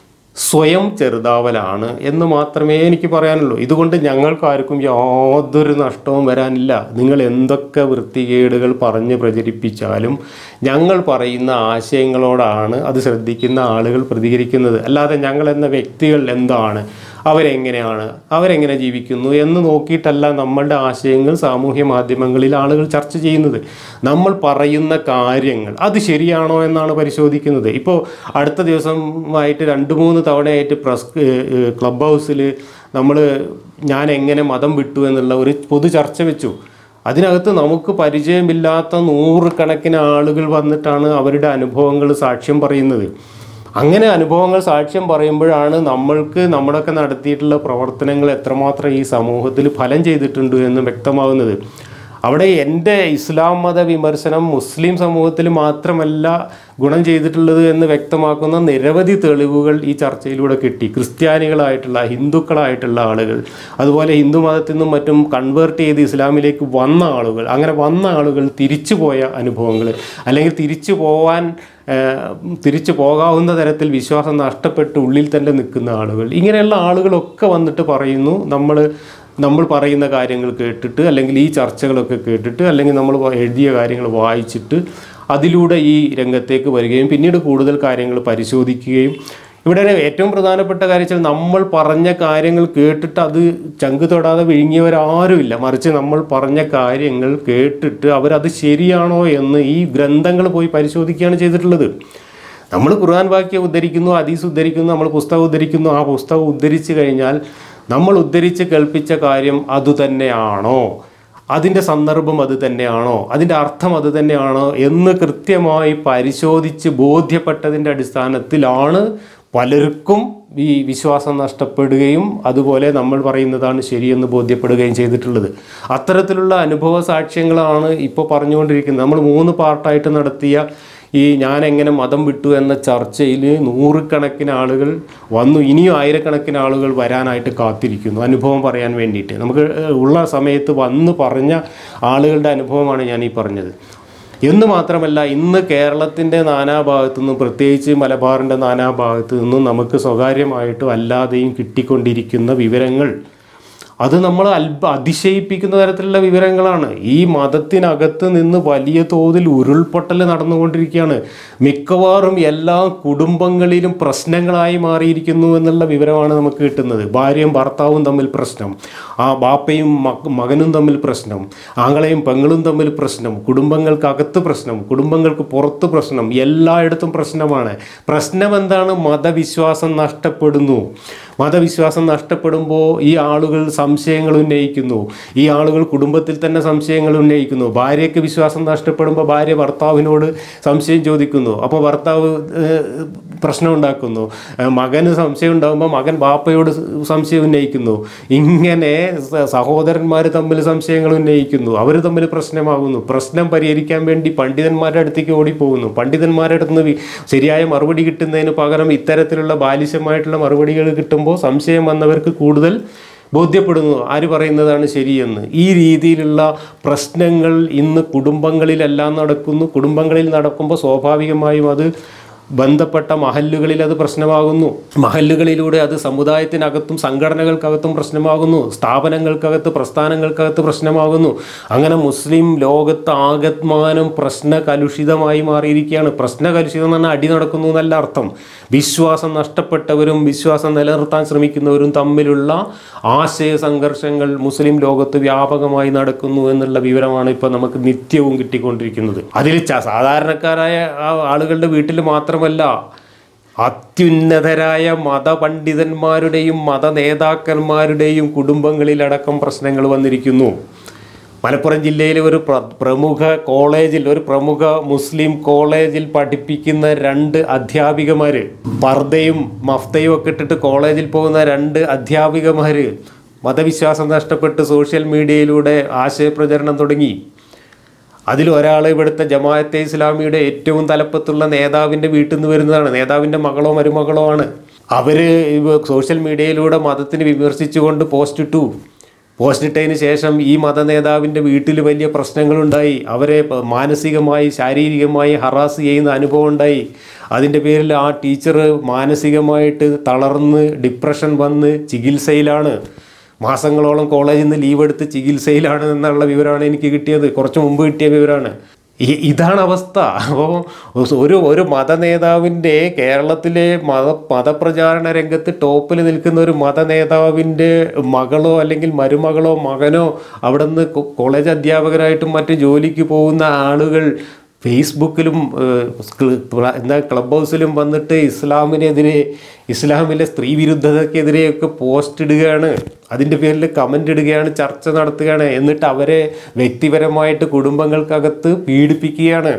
സ്വയം ചെറുതാവലാണ് എന്ന് മാത്രമേ എനിക്ക് പറയാനുള്ളൂ ഇതുകൊണ്ട് ഞങ്ങൾക്കാർക്കും യാതൊരു നഷ്ടവും വരാനില്ല നിങ്ങൾ എന്തൊക്കെ വൃത്തികേടുകൾ പറഞ്ഞ് പ്രചരിപ്പിച്ചാലും ഞങ്ങൾ പറയുന്ന ആശയങ്ങളോടാണ് അത് ശ്രദ്ധിക്കുന്ന ആളുകൾ പ്രതികരിക്കുന്നത് അല്ലാതെ ഞങ്ങൾ എന്ന വ്യക്തികൾ എന്താണ് അവരെങ്ങനെയാണ് അവരെങ്ങനെ ജീവിക്കുന്നു എന്ന് നോക്കിയിട്ടല്ല നമ്മളുടെ ആശയങ്ങൾ സാമൂഹ്യ മാധ്യമങ്ങളിൽ ആളുകൾ ചർച്ച ചെയ്യുന്നത് നമ്മൾ പറയുന്ന കാര്യങ്ങൾ അത് ശരിയാണോ എന്നാണ് പരിശോധിക്കുന്നത് ഇപ്പോൾ അടുത്ത ദിവസമായിട്ട് രണ്ട് മൂന്ന് തവണയായിട്ട് പ്രസ് ക്ലബ് ഹൗസിൽ നമ്മൾ ഞാൻ എങ്ങനെ മതം വിട്ടു എന്നുള്ള ഒരു പൊതു ചർച്ച വെച്ചു അതിനകത്ത് നമുക്ക് പരിചയമില്ലാത്ത നൂറുകണക്കിന് ആളുകൾ വന്നിട്ടാണ് അവരുടെ അനുഭവങ്ങൾ സാക്ഷ്യം പറയുന്നത് അങ്ങനെ അനുഭവങ്ങൾ സാക്ഷ്യം പറയുമ്പോഴാണ് നമ്മൾക്ക് നമ്മളൊക്കെ നടത്തിയിട്ടുള്ള പ്രവർത്തനങ്ങൾ എത്രമാത്രം ഈ സമൂഹത്തിൽ ഫലം ചെയ്തിട്ടുണ്ട് എന്ന് വ്യക്തമാകുന്നത് അവിടെ എൻ്റെ ഇസ്ലാം മത വിമർശനം മുസ്ലിം സമൂഹത്തിൽ മാത്രമല്ല ഗുണം ചെയ്തിട്ടുള്ളത് എന്ന് വ്യക്തമാക്കുന്ന നിരവധി തെളിവുകൾ ഈ ചർച്ചയിലൂടെ കിട്ടി ക്രിസ്ത്യാനികളായിട്ടുള്ള ഹിന്ദുക്കളായിട്ടുള്ള ആളുകൾ അതുപോലെ ഹിന്ദു മതത്തിൽ നിന്നും മറ്റും കൺവേർട്ട് ചെയ്ത് ഇസ്ലാമിലേക്ക് വന്ന ആളുകൾ അങ്ങനെ വന്ന ആളുകൾ തിരിച്ചു പോയ അനുഭവങ്ങൾ അല്ലെങ്കിൽ തിരിച്ചു പോവാൻ ഏഹ്, തിരിച്ചു പോകാവുന്ന തരത്തിൽ വിശ്വാസം നഷ്ടപ്പെട്ട് ഉള്ളിൽ തന്നെ നിൽക്കുന്ന ആളുകൾ ഇങ്ങനെയുള്ള ആളുകളൊക്കെ വന്നിട്ട് പറയുന്നു നമ്മൾ നമ്മൾ പറയുന്ന കാര്യങ്ങൾ കേട്ടിട്ട് അല്ലെങ്കിൽ ഈ ചർച്ചകളൊക്കെ കേട്ടിട്ട് അല്ലെങ്കിൽ നമ്മൾ എഴുതിയ കാര്യങ്ങൾ വായിച്ചിട്ട് അതിലൂടെ ഈ രംഗത്തേക്ക് വരികയും പിന്നീട് കൂടുതൽ കാര്യങ്ങൾ പരിശോധിക്കുകയും ഇവിടെ ഏറ്റവും പ്രധാനപ്പെട്ട കാര്യം വെച്ചാൽ നമ്മൾ പറഞ്ഞ കാര്യങ്ങൾ കേട്ടിട്ട് അത് ചങ്ക് തൊടാതെ വിഴുങ്ങിയവരാരുമില്ല മറിച്ച് നമ്മൾ പറഞ്ഞ കാര്യങ്ങൾ കേട്ടിട്ട് അവരത് ശരിയാണോ എന്ന് ഈ ഗ്രന്ഥങ്ങൾ പോയി പരിശോധിക്കുകയാണ് ചെയ്തിട്ടുള്ളത് നമ്മൾ ഖുർആൻ വാക്യം ഉദ്ധരിക്കുന്നു ഹദീസ് ഉദ്ധരിക്കുന്നു നമ്മൾ പുസ്തകം ഉദ്ധരിക്കുന്നു ആ പുസ്തകം ഉദ്ധരിച്ചു കഴിഞ്ഞാൽ നമ്മൾ ഉദ്ധരിച്ച് കേൾപ്പിച്ച കാര്യം അതുതന്നെയാണോ അതിൻ്റെ സന്ദർഭം അത് തന്നെയാണോ അതിൻ്റെ അർത്ഥം അത് തന്നെയാണോ എന്ന് കൃത്യമായി പരിശോധിച്ച് ബോധ്യപ്പെട്ടതിൻ്റെ അടിസ്ഥാനത്തിലാണ് പലർക്കും ഈ വിശ്വാസം നഷ്ടപ്പെടുകയും അതുപോലെ നമ്മൾ പറയുന്നതാണ് ശരിയെന്ന് ബോധ്യപ്പെടുകയും ചെയ്തിട്ടുള്ളത് അത്തരത്തിലുള്ള അനുഭവ സാക്ഷ്യങ്ങളാണ് ഇപ്പോൾ പറഞ്ഞുകൊണ്ടിരിക്കുന്നത് നമ്മൾ മൂന്ന് പാർട്ടായിട്ട് നടത്തിയ ഈ ഞാൻ എങ്ങനെ മതം വിട്ടു എന്ന ചർച്ചയിൽ നൂറുകണക്കിന് ആളുകൾ വന്നു ഇനിയും ആയിരക്കണക്കിന് ആളുകൾ വരാനായിട്ട് കാത്തിരിക്കുന്നു അനുഭവം പറയാൻ വേണ്ടിയിട്ട് നമുക്ക് ഏഹ്, ഉള്ള സമയത്ത് വന്ന് പറഞ്ഞ ആളുകളുടെ അനുഭവമാണ് ഞാൻ ഈ പറഞ്ഞത് എന്ന് മാത്രമല്ല ഇന്ന് കേരളത്തിൻ്റെ നാനാഭാഗത്തു നിന്നും പ്രത്യേകിച്ച് മലബാറിൻ്റെ നാനാഭാഗത്തു നിന്നും നമുക്ക് സ്വകാര്യമായിട്ടും അല്ലാതെയും കിട്ടിക്കൊണ്ടിരിക്കുന്ന വിവരങ്ങൾ അത് നമ്മൾ അത്ഭ അതിശയിപ്പിക്കുന്ന തരത്തിലുള്ള വിവരങ്ങളാണ് ഈ മതത്തിനകത്ത് നിന്ന് വലിയ തോതിൽ ഉരുൾപൊട്ടൽ നടന്നുകൊണ്ടിരിക്കുകയാണ് മിക്കവാറും എല്ലാ കുടുംബങ്ങളിലും പ്രശ്നങ്ങളായി മാറിയിരിക്കുന്നു എന്നുള്ള വിവരമാണ് നമുക്ക് കിട്ടുന്നത് ഭാര്യയും ഭർത്താവും തമ്മിൽ പ്രശ്നം ആ ബാപ്പയും മക- മകനും തമ്മിൽ പ്രശ്നം ആങ്ങളെയും പെങ്ങളും തമ്മിൽ പ്രശ്നം കുടുംബങ്ങൾക്കകത്ത് പ്രശ്നം കുടുംബങ്ങൾക്ക് പുറത്ത് പ്രശ്നം എല്ലായിടത്തും പ്രശ്നമാണ് പ്രശ്നം എന്താണ് മതവിശ്വാസം നഷ്ടപ്പെടുന്നു മതവിശ്വാസം നഷ്ടപ്പെടുമ്പോൾ ഈ ആളുകൾ സംശയ സംശയങ്ങൾ ഉന്നയിക്കുന്നു ഈ ആളുകൾ കുടുംബത്തിൽ തന്നെ സംശയങ്ങൾ ഉന്നയിക്കുന്നു ഭാര്യയ്ക്ക് വിശ്വാസം നഷ്ടപ്പെടുമ്പോൾ ഭാര്യ ഭർത്താവിനോട് സംശയം ചോദിക്കുന്നു അപ്പോൾ ഭർത്താവ് ഏഹ്, പ്രശ്നം ഉണ്ടാക്കുന്നു ഏഹ്, മകന് സംശയം ഉണ്ടാകുമ്പോൾ മകൻ ബാപ്പയോട് സംശയം ഉന്നയിക്കുന്നു ഇങ്ങനെ സ- സഹോദരന്മാർ തമ്മിൽ സംശയങ്ങൾ ഉന്നയിക്കുന്നു അവർ തമ്മിൽ പ്രശ്നമാകുന്നു പ്രശ്നം പരിഹരിക്കാൻ വേണ്ടി പണ്ഡിതന്മാരുടെ അടുത്തേക്ക് ഓടിപ്പോകുന്നു പണ്ഡിതന്മാരുടെ അടുത്ത് നിന്ന് വി- ശരിയായ മറുപടി കിട്ടുന്നതിന് പകരം ഇത്തരത്തിലുള്ള ബാലിശമായിട്ടുള്ള മറുപടികൾ കിട്ടുമ്പോൾ സംശയം വന്നവർക്ക് കൂടുതൽ ബോധ്യപ്പെടുന്നു ആര് പറയുന്നതാണ് ശരിയെന്ന് ഈ രീതിയിലുള്ള പ്രശ്നങ്ങൾ ഇന്ന് കുടുംബങ്ങളിലെല്ലാം നടക്കുന്നു കുടുംബങ്ങളിൽ നടക്കുമ്പോൾ സ്വാഭാവികമായും അത് ബന്ധപ്പെട്ട മഹല്ലുകളിൽ അത് പ്രശ്നമാകുന്നു മഹല്ലുകളിലൂടെ അത് സമുദായത്തിനകത്തും സംഘടനകൾക്കകത്തും പ്രശ്നമാകുന്നു സ്ഥാപനങ്ങൾക്കകത്ത് പ്രസ്ഥാനങ്ങൾക്കകത്ത് പ്രശ്നമാകുന്നു അങ്ങനെ മുസ്ലിം ലോകത്ത് ആകത്മാനം പ്രശ്ന കലുഷിതമായി മാറിയിരിക്കുകയാണ് പ്രശ്ന കലുഷിതം എന്ന് പറഞ്ഞാൽ അടി നടക്കുന്നു എന്നല്ല അർത്ഥം വിശ്വാസം നഷ്ടപ്പെട്ടവരും വിശ്വാസം നിലനിർത്താൻ ശ്രമിക്കുന്നവരും തമ്മിലുള്ള ആശയ സംഘർഷങ്ങൾ മുസ്ലിം ലോകത്ത് വ്യാപകമായി നടക്കുന്നു എന്നുള്ള വിവരമാണ് ഇപ്പോൾ നമുക്ക് നിത്യവും കിട്ടിക്കൊണ്ടിരിക്കുന്നത് അതിൽ ച- സാധാരണക്കാരായ ആ ആളുകളുടെ വീട്ടിൽ മാത്രമല്ല അത്യുന്നതരായ മതപണ്ഡിതന്മാരുടെയും മത നേതാക്കന്മാരുടെയും കുടുംബങ്ങളിലടക്കം പ്രശ്നങ്ങൾ വന്നിരിക്കുന്നു മലപ്പുറം ജില്ലയിലെ ഒരു പ്ര- പ്രമുഖ കോളേജിൽ ഒരു പ്രമുഖ മുസ്ലിം കോളേജിൽ പഠിപ്പിക്കുന്ന രണ്ട് അധ്യാപികമാർ പർദ്ദയും മഫ്തയും ഒക്കെ ഇട്ടിട്ട് കോളേജിൽ പോകുന്ന രണ്ട് അധ്യാപികമാർ മതവിശ്വാസം നഷ്ടപ്പെട്ട് സോഷ്യൽ മീഡിയയിലൂടെ ആശയപ്രചരണം തുടങ്ങി അതിൽ ഒരാൾ ഇവിടുത്തെ ജമാഅത്തെ ഇസ്ലാമിയുടെ ഏറ്റവും തലപ്പത്തുള്ള നേതാവിൻ്റെ വീട്ടിൽ നിന്ന് വരുന്നതാണ് നേതാവിൻ്റെ മകളോ മരുമകളോ ആണ് അവർ സോഷ്യൽ മീഡിയയിലൂടെ മതത്തിന് വിമർശിച്ചുകൊണ്ട് പോസ്റ്റ് ഇട്ടു പോസ്റ്റ് ഇട്ടതിന് ശേഷം ഈ മത നേതാവിൻ്റെ വീട്ടിൽ വലിയ പ്രശ്നങ്ങളുണ്ടായി അവരെ പ- മാനസികമായി ശാരീരികമായി ഹറാസ് ചെയ്യുന്ന അനുഭവം ഉണ്ടായി അതിൻ്റെ പേരിൽ ആ ടീച്ചർ മാനസികമായിട്ട് തളർന്ന് ഡിപ്രഷൻ വന്ന് ചികിത്സയിലാണ് മാസങ്ങളോളം കോളേജിൽ നിന്ന് ലീവ് എടുത്ത് ചികിത്സയിലാണ് എന്നുള്ള വിവരമാണ് എനിക്ക് കിട്ടിയത് കുറച്ച് മുമ്പ് കിട്ടിയ വിവരമാണ് ഈ ഇതാണ് അവസ്ഥ അപ്പോൾ ഒരു ഒരു മത നേതാവിൻ്റെ കേരളത്തിലെ മത മതപ്രചാരണ രംഗത്ത് ടോപ്പിൽ നിൽക്കുന്ന ഒരു മത നേതാവിൻ്റെ മകളോ അല്ലെങ്കിൽ മരുമകളോ മകനോ അവിടെ നിന്ന് കോളേജ് അധ്യാപകരായിട്ടും മറ്റ് ജോലിക്ക് പോകുന്ന ആളുകൾ ഫേസ്ബുക്കിലും ഏഹ്, സ്ക്ല- പ്ര- എന്താ ക്ലബ് ഹൗസിലും വന്നിട്ട് ഇസ്ലാമിനെതിരെ ഇസ്ലാമിലെ സ്ത്രീ വിരുദ്ധതയ്ക്കെതിരെയൊക്കെ പോസ്റ്റ് ഇടുകയാണ് അതിൻ്റെ പേരിൽ കമൻ്റ് ഇടുകയാണ് ചർച്ച നടത്തുകയാണ് എന്നിട്ട് അവരെ വ്യക്തിപരമായിട്ട് കുടുംബങ്ങൾക്കകത്ത് പീഡിപ്പിക്കുകയാണ്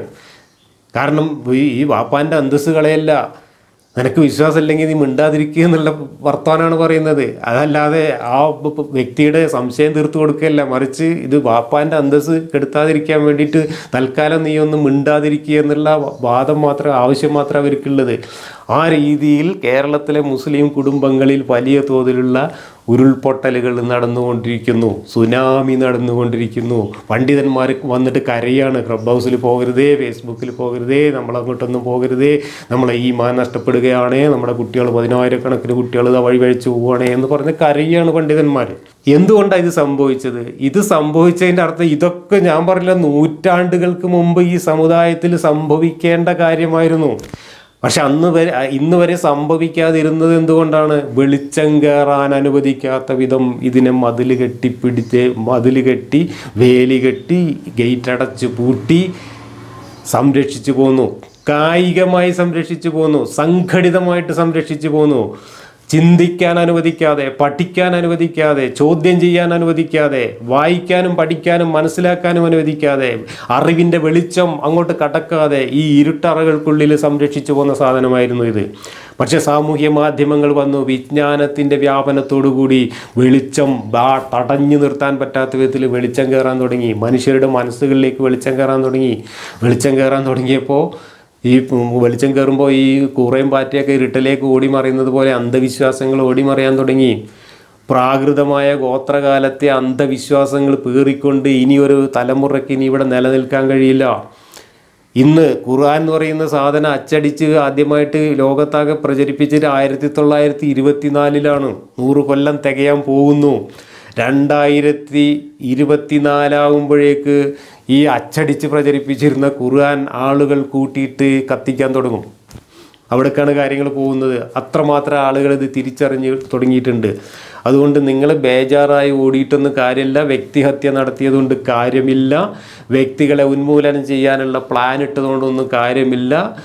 കാരണം ഈ ഈ വാപ്പാൻ്റെ അന്തസ്സ് കളയല്ല നിനക്ക് വിശ്വാസമില്ലെങ്കിൽ നീ മിണ്ടാതിരിക്കുക എന്നുള്ള വർത്തമാനമാണ് പറയുന്നത് അതല്ലാതെ ആ പ- പ- വ്യക്തിയുടെ സംശയം തീർത്തു കൊടുക്കുകയല്ല മറിച്ച് ഇത് വാപ്പാൻ്റെ അന്തസ്സ് കെടുത്താതിരിക്കാൻ വേണ്ടിയിട്ട് തൽക്കാലം നീ ഒന്ന് മിണ്ടാതിരിക്കുക എന്നുള്ള വാദം മാത്രം ആവശ്യം മാത്രം അവർക്കുള്ളത് ആ രീതിയിൽ കേരളത്തിലെ മുസ്ലിം കുടുംബങ്ങളിൽ വലിയ തോതിലുള്ള ഉരുൾപൊട്ടലുകൾ നടന്നുകൊണ്ടിരിക്കുന്നു സുനാമി നടന്നുകൊണ്ടിരിക്കുന്നു പണ്ഡിതന്മാർ വന്നിട്ട് കരയാണ് ക്ലബ് ഹൗസിൽ പോകരുതേ ഫേസ്ബുക്കിൽ പോകരുതേ നമ്മളങ്ങോട്ടൊന്നും പോകരുതേ നമ്മളെ ഈ മാൻ നഷ്ടപ്പെടുകയാണേ നമ്മുടെ കുട്ടികൾ പതിനായിരക്കണക്കിന് കുട്ടികൾ ഇതാ വഴി കഴിച്ചു പോവുകയാണേ എന്ന് പറഞ്ഞ് കരയാണ് പണ്ഡിതന്മാർ എന്തുകൊണ്ടാണ് ഇത് സംഭവിച്ചത് ഇത് സംഭവിച്ചതിൻ്റെ അർത്ഥം ഇതൊക്കെ ഞാൻ പറഞ്ഞില്ല നൂറ്റാണ്ടുകൾക്ക് മുമ്പ് ഈ സമുദായത്തിൽ സംഭവിക്കേണ്ട കാര്യമായിരുന്നു പക്ഷെ അന്ന് വരെ ഇന്ന് വരെ സംഭവിക്കാതിരുന്നത് എന്തുകൊണ്ടാണ് വെളിച്ചം കയറാൻ അനുവദിക്കാത്ത വിധം ഇതിനെ മതിൽ കെട്ടിപ്പിടിച്ച് മതിൽ കെട്ടി വേലി കെട്ടി ഗേറ്റ് അടച്ച് പൂട്ടി സംരക്ഷിച്ചു പോന്നു കായികമായി സംരക്ഷിച്ചു പോന്നു സംഘടിതമായിട്ട് സംരക്ഷിച്ചു പോന്നു ചിന്തിക്കാൻ അനുവദിക്കാതെ പഠിക്കാൻ അനുവദിക്കാതെ ചോദ്യം ചെയ്യാൻ അനുവദിക്കാതെ വായിക്കാനും പഠിക്കാനും മനസ്സിലാക്കാനും അനുവദിക്കാതെ അറിവിൻ്റെ വെളിച്ചം അങ്ങോട്ട് കടക്കാതെ ഈ ഇരുട്ടറകൾക്കുള്ളിൽ സംരക്ഷിച്ചു പോകുന്ന സാധനമായിരുന്നു ഇത് പക്ഷെ സാമൂഹ്യ മാധ്യമങ്ങൾ വന്നു വിജ്ഞാനത്തിൻ്റെ വ്യാപനത്തോടുകൂടി വെളിച്ചം ബാ തടഞ്ഞു നിർത്താൻ പറ്റാത്ത വിധത്തിൽ വെളിച്ചം കയറാൻ തുടങ്ങി മനുഷ്യരുടെ മനസ്സുകളിലേക്ക് വെളിച്ചം കയറാൻ തുടങ്ങി വെളിച്ചം കയറാൻ തുടങ്ങിയപ്പോൾ ഈ വെളിച്ചം കയറുമ്പോൾ ഈ കൂറയും പാറ്റയൊക്കെ ഇരുട്ടിലേക്ക് ഓടി മറിയുന്നത് പോലെ അന്ധവിശ്വാസങ്ങൾ ഓടി മറിയാൻ തുടങ്ങി പ്രാകൃതമായ ഗോത്രകാലത്തെ അന്ധവിശ്വാസങ്ങൾ പേറിക്കൊണ്ട് ഇനി ഒരു തലമുറയ്ക്ക് ഇനി ഇവിടെ നിലനിൽക്കാൻ കഴിയില്ല ഇന്ന് ഖുർആൻ എന്ന് പറയുന്ന സാധനം അച്ചടിച്ച് ആദ്യമായിട്ട് ലോകത്താകെ പ്രചരിപ്പിച്ചത് ആയിരത്തി തൊള്ളായിരത്തി ഇരുപത്തിനാലിലാണ് നൂറ് കൊല്ലം തികയാൻ പോകുന്നു രണ്ടായിരത്തി ഇരുപത്തിനാലാവുമ്പോഴേക്ക് ഈ അച്ചടിച്ച് പ്രചരിപ്പിച്ചിരുന്ന ഖുർആൻ ആളുകൾ കൂട്ടിയിട്ട് കത്തിക്കാൻ തുടങ്ങും അവിടേക്കാണ് കാര്യങ്ങൾ പോകുന്നത് അത്രമാത്രം ആളുകൾ ഇത് തിരിച്ചറിഞ്ഞ് തുടങ്ങിയിട്ടുണ്ട് അതുകൊണ്ട് നിങ്ങൾ ബേജാറായി ഓടിയിട്ടൊന്നും കാര്യമില്ല വ്യക്തിഹത്യ നടത്തിയതുകൊണ്ട് കാര്യമില്ല വ്യക്തികളെ ഉന്മൂലനം ചെയ്യാനുള്ള പ്ലാൻ ഇട്ടതുകൊണ്ടൊന്നും കാര്യമില്ല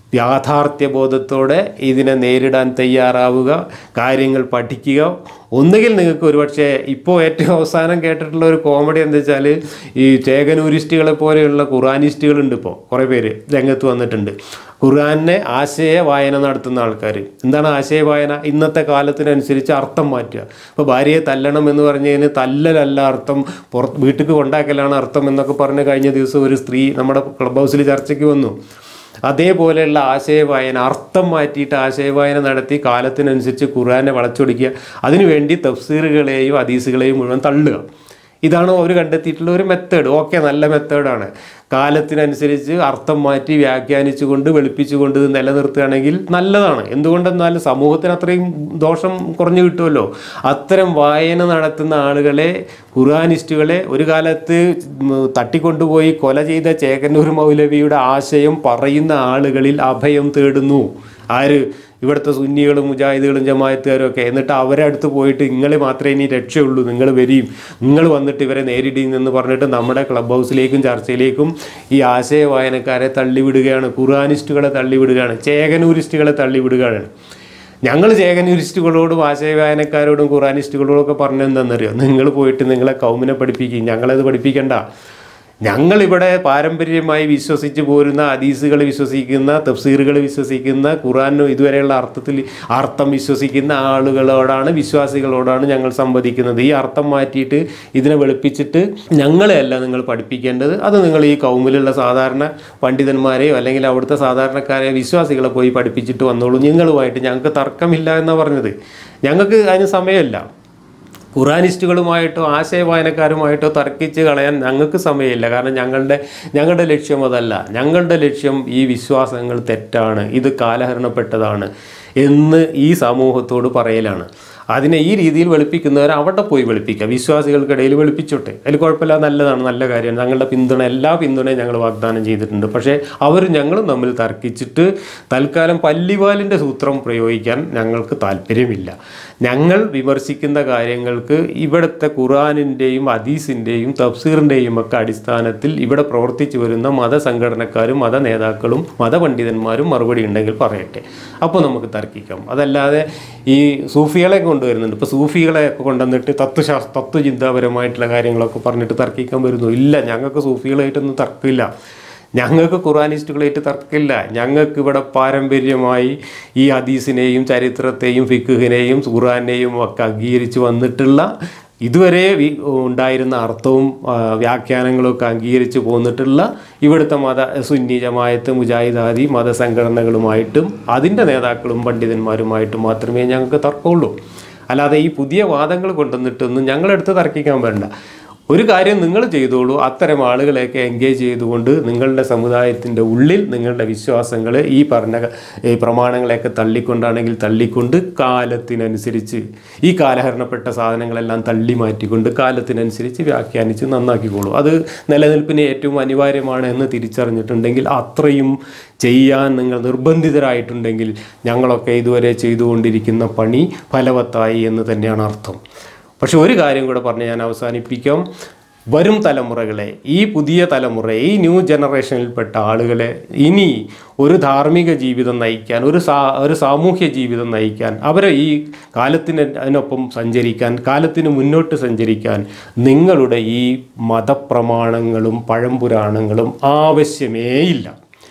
യാഥാർത്ഥ്യ ബോധത്തോടെ ഇതിനെ നേരിടാൻ തയ്യാറാവുക കാര്യങ്ങൾ പഠിക്കുക ഒന്നുകിൽ നിങ്ങൾക്ക് ഒരുപക്ഷെ ഇപ്പോൾ ഏറ്റവും അവസാനം കേട്ടിട്ടുള്ള ഒരു കോമഡി എന്താ വെച്ചാൽ ഈ ചേകനൂരിസ്റ്റുകളെ പോലെയുള്ള ഖുറാനിസ്റ്റുകളുണ്ട് ഇപ്പോൾ കുറേ പേര് രംഗത്ത് വന്നിട്ടുണ്ട് ഖുർആനെ ആശയ വായന നടത്തുന്ന ആൾക്കാർ എന്താണ് ആശയ വായന ഇന്നത്തെ കാലത്തിനനുസരിച്ച് അർത്ഥം മാറ്റുക ഇപ്പോൾ ഭാര്യയെ തല്ലണം എന്ന് പറഞ്ഞു കഴിഞ്ഞാൽ തല്ലലല്ല അർത്ഥം പുറത്ത് വീട്ടിൽ കൊണ്ടാക്കലാണ് അർത്ഥം എന്നൊക്കെ പറഞ്ഞ് കഴിഞ്ഞ ദിവസം ഒരു സ്ത്രീ നമ്മുടെ ക്ലബ് ഹൗസിൽ ചർച്ചയ്ക്ക് വന്നു അതേപോലെയുള്ള ആശയവായന അർത്ഥം മാറ്റിയിട്ട് ആശയവായന നടത്തി കാലത്തിനനുസരിച്ച് ഖുർആനെ വളച്ചൊടിക്കുക അതിനുവേണ്ടി തഫ്സീറുകളെയും ഹദീസുകളെയും മുഴുവൻ തള്ളുക ഇതാണ് അവർ കണ്ടെത്തിയിട്ടുള്ള ഒരു മെത്തേഡ് ഓക്കെ നല്ല മെത്തേഡാണ് കാലത്തിനനുസരിച്ച് അർത്ഥം മാറ്റി വ്യാഖ്യാനിച്ചുകൊണ്ട് വെളുപ്പിച്ചുകൊണ്ട് ഇത് നിലനിർത്തുകയാണെങ്കിൽ നല്ലതാണ് എന്തുകൊണ്ടെന്നാൽ സമൂഹത്തിന് അത്രയും ദോഷം കുറഞ്ഞു കിട്ടുമല്ലോ അത്തരം വായന നടത്തുന്ന ആളുകളെ ഖുർആാനിസ്റ്റുകളെ ഒരു കാലത്ത് ഉം തട്ടിക്കൊണ്ടുപോയി കൊല ചെയ്ത ചേകന്നൂർ മൗലവിയുടെ ആശയം പറയുന്ന ആളുകളിൽ അഭയം തേടുന്നു ആര് ഇവിടുത്തെ സുന്നികളും മുജാഹിദുകളും ജമായത്തുകാരും ഒക്കെ എന്നിട്ട് അവരെ അടുത്ത് പോയിട്ട് നിങ്ങൾ മാത്രമേ ഇനി രക്ഷയുള്ളൂ നിങ്ങൾ വരിയും നിങ്ങൾ വന്നിട്ട് ഇവരെ നേരിടും എന്ന് പറഞ്ഞിട്ട് നമ്മുടെ ക്ലബ് ഹൗസിലേക്കും ചർച്ചയിലേക്കും ഈ ആശയ വായനക്കാരെ തള്ളിവിടുകയാണ് ഖുർആാനിസ്റ്റുകളെ തള്ളിവിടുകയാണ് ചേകനൂരിസ്റ്റുകളെ തള്ളിവിടുകയാണ് ഞങ്ങൾ ചേകനൂരിസ്റ്റുകളോടും ആശയ വായനക്കാരോടും ഖുറാനിസ്റ്റുകളോടും ഒക്കെ പറഞ്ഞെന്താണെന്നറിയോ നിങ്ങൾ പോയിട്ട് നിങ്ങളെ കൗമിനെ പഠിപ്പിക്കും ഞങ്ങളത് പഠിപ്പിക്കണ്ട ഞങ്ങളിവിടെ പാരമ്പര്യമായി വിശ്വസിച്ച് പോരുന്ന ഹദീസുകൾ വിശ്വസിക്കുന്ന തഫ്സീറുകൾ വിശ്വസിക്കുന്ന ഖുറാനും ഇതുവരെയുള്ള അർത്ഥത്തിൽ അർത്ഥം വിശ്വസിക്കുന്ന ആളുകളോടാണ് വിശ്വാസികളോടാണ് ഞങ്ങൾ സംവദിക്കുന്നത് ഈ അർത്ഥം മാറ്റിയിട്ട് ഇതിനെ വെളുപ്പിച്ചിട്ട് ഞങ്ങളെയല്ല നിങ്ങൾ പഠിപ്പിക്കേണ്ടത് അത് നിങ്ങൾ ഈ കൗമിലുള്ള സാധാരണ പണ്ഡിതന്മാരെയോ അല്ലെങ്കിൽ അവിടുത്തെ സാധാരണക്കാരെയോ വിശ്വാസികളെ പോയി പഠിപ്പിച്ചിട്ട് വന്നോളൂ നിങ്ങളുമായിട്ട് ഞങ്ങൾക്ക് തർക്കമില്ല എന്നാണ് പറഞ്ഞത് ഞങ്ങൾക്ക് അതിന് സമയമില്ല ഖുറാനിസ്റ്റുകളുമായിട്ടോ ആശയ വായനക്കാരുമായിട്ടോ തർക്കിച്ച് കളയാൻ ഞങ്ങൾക്ക് സമയമില്ല കാരണം ഞങ്ങളുടെ ഞങ്ങളുടെ ലക്ഷ്യം അതല്ല ഞങ്ങളുടെ ലക്ഷ്യം ഈ വിശ്വാസങ്ങൾ തെറ്റാണ് ഇത് കാലഹരണപ്പെട്ടതാണ് എന്ന് ഈ സമൂഹത്തോട് പറയലാണ് അതിനെ ഈ രീതിയിൽ വെളുപ്പിക്കുന്നവർ അവിടെ പോയി വെളുപ്പിക്കുക വിശ്വാസികൾക്കിടയിൽ വെളുപ്പിച്ചോട്ടെ അതിൽ കുഴപ്പമില്ല നല്ലതാണ് നല്ല കാര്യമാണ് ഞങ്ങളുടെ പിന്തുണ എല്ലാ പിന്തുണയും ഞങ്ങൾ വാഗ്ദാനം ചെയ്തിട്ടുണ്ട് പക്ഷേ അവർ ഞങ്ങളും തമ്മിൽ തർക്കിച്ചിട്ട് തൽക്കാലം പല്ലിവാലിൻ്റെ സൂത്രം പ്രയോഗിക്കാൻ ഞങ്ങൾക്ക് താല്പര്യമില്ല ഞങ്ങൾ വിമർശിക്കുന്ന കാര്യങ്ങൾക്ക് ഇവിടുത്തെ ഖുറാനിൻ്റെയും ഹദീസിൻ്റെയും തഫ്സീറിൻ്റെയും ഒക്കെ അടിസ്ഥാനത്തിൽ ഇവിടെ പ്രവർത്തിച്ചു വരുന്ന മതസംഘടനക്കാരും മത നേതാക്കളും മതപണ്ഡിതന്മാരും മറുപടി ഉണ്ടെങ്കിൽ പറയട്ടെ അപ്പോൾ നമുക്ക് തർക്കിക്കാം അതല്ലാതെ ഈ സൂഫികളെ കൊണ്ടുവരുന്നുണ്ട് ഇപ്പോൾ സൂഫികളെ ഒക്കെ കൊണ്ടുവന്നിട്ട് തത്വശാസ്ത്ര തത്വചിന്താപരമായിട്ടുള്ള കാര്യങ്ങളൊക്കെ പറഞ്ഞിട്ട് തർക്കിക്കാൻ വരുന്നു ഇല്ല ഞങ്ങൾക്ക് സൂഫികളായിട്ടൊന്നും തർക്കമില്ല ഞങ്ങൾക്ക് ഖുറാനിസ്റ്റുകളായിട്ട് തർക്കമില്ല ഞങ്ങൾക്ക് ഇവിടെ പാരമ്പര്യമായി ഈ ഹദീസിനെയും ചരിത്രത്തെയും ഫിക്കുഹിനെയും ഖുറാനെയും ഒക്കെ അംഗീകരിച്ച് വന്നിട്ടുള്ള ഇതുവരെ വി- ഉണ്ടായിരുന്ന അർത്ഥവും ആ, വ്യാഖ്യാനങ്ങളും ഒക്കെ അംഗീകരിച്ച് പോന്നിട്ടുള്ള ഇവിടുത്തെ മത സുന്നി ജമായത്ത് മുജാഹിദാദി മതസംഘടനകളുമായിട്ടും അതിൻ്റെ നേതാക്കളും പണ്ഡിതന്മാരുമായിട്ടും മാത്രമേ ഞങ്ങൾക്ക് തർക്കമുള്ളൂ അല്ലാതെ ഈ പുതിയ വാദങ്ങൾ കൊണ്ടുവന്നിട്ടൊന്നും ഞങ്ങളെടുത്ത് തർക്കിക്കാൻ വേണ്ട ഒരു കാര്യം നിങ്ങൾ ചെയ്തോളൂ അത്തരം ആളുകളെയൊക്കെ എൻഗേജ് ചെയ്തുകൊണ്ട് നിങ്ങളുടെ സമുദായത്തിൻ്റെ ഉള്ളിൽ നിങ്ങളുടെ വിശ്വാസങ്ങൾ ഈ പറഞ്ഞ ഈ പ്രമാണങ്ങളെയൊക്കെ തള്ളിക്കൊണ്ടാണെങ്കിൽ തള്ളിക്കൊണ്ട് കാലത്തിനനുസരിച്ച് ഈ കാലഹരണപ്പെട്ട സാധനങ്ങളെല്ലാം തള്ളി മാറ്റിക്കൊണ്ട് കാലത്തിനനുസരിച്ച് വ്യാഖ്യാനിച്ച് നന്നാക്കിക്കോളൂ അത് നിലനിൽപ്പിന് ഏറ്റവും അനിവാര്യമാണ് എന്ന് തിരിച്ചറിഞ്ഞിട്ടുണ്ടെങ്കിൽ അത്രയും ചെയ്യാൻ നിങ്ങൾ നിർബന്ധിതരായിട്ടുണ്ടെങ്കിൽ ഞങ്ങളൊക്കെ ഇതുവരെ ചെയ്തുകൊണ്ടിരിക്കുന്ന പണി ഫലവത്തായി എന്ന് തന്നെയാണ് അർത്ഥം പക്ഷെ ഒരു കാര്യം കൂടെ പറഞ്ഞ് ഞാൻ അവസാനിപ്പിക്കാം വരും തലമുറകളെ ഈ പുതിയ തലമുറ ഈ ന്യൂ ജനറേഷനിൽപ്പെട്ട ആളുകളെ ഇനി ഒരു ധാർമ്മിക ജീവിതം നയിക്കാൻ ഒരു സാ ഒരു സാമൂഹ്യ ജീവിതം നയിക്കാൻ അവരെ ഈ കാലത്തിന് അതിനൊപ്പം സഞ്ചരിക്കാൻ കാലത്തിന് മുന്നോട്ട് സഞ്ചരിക്കാൻ നിങ്ങളുടെ ഈ മതപ്രമാണങ്ങളും പഴംപുരാണങ്ങളും ആവശ്യമേയില്ല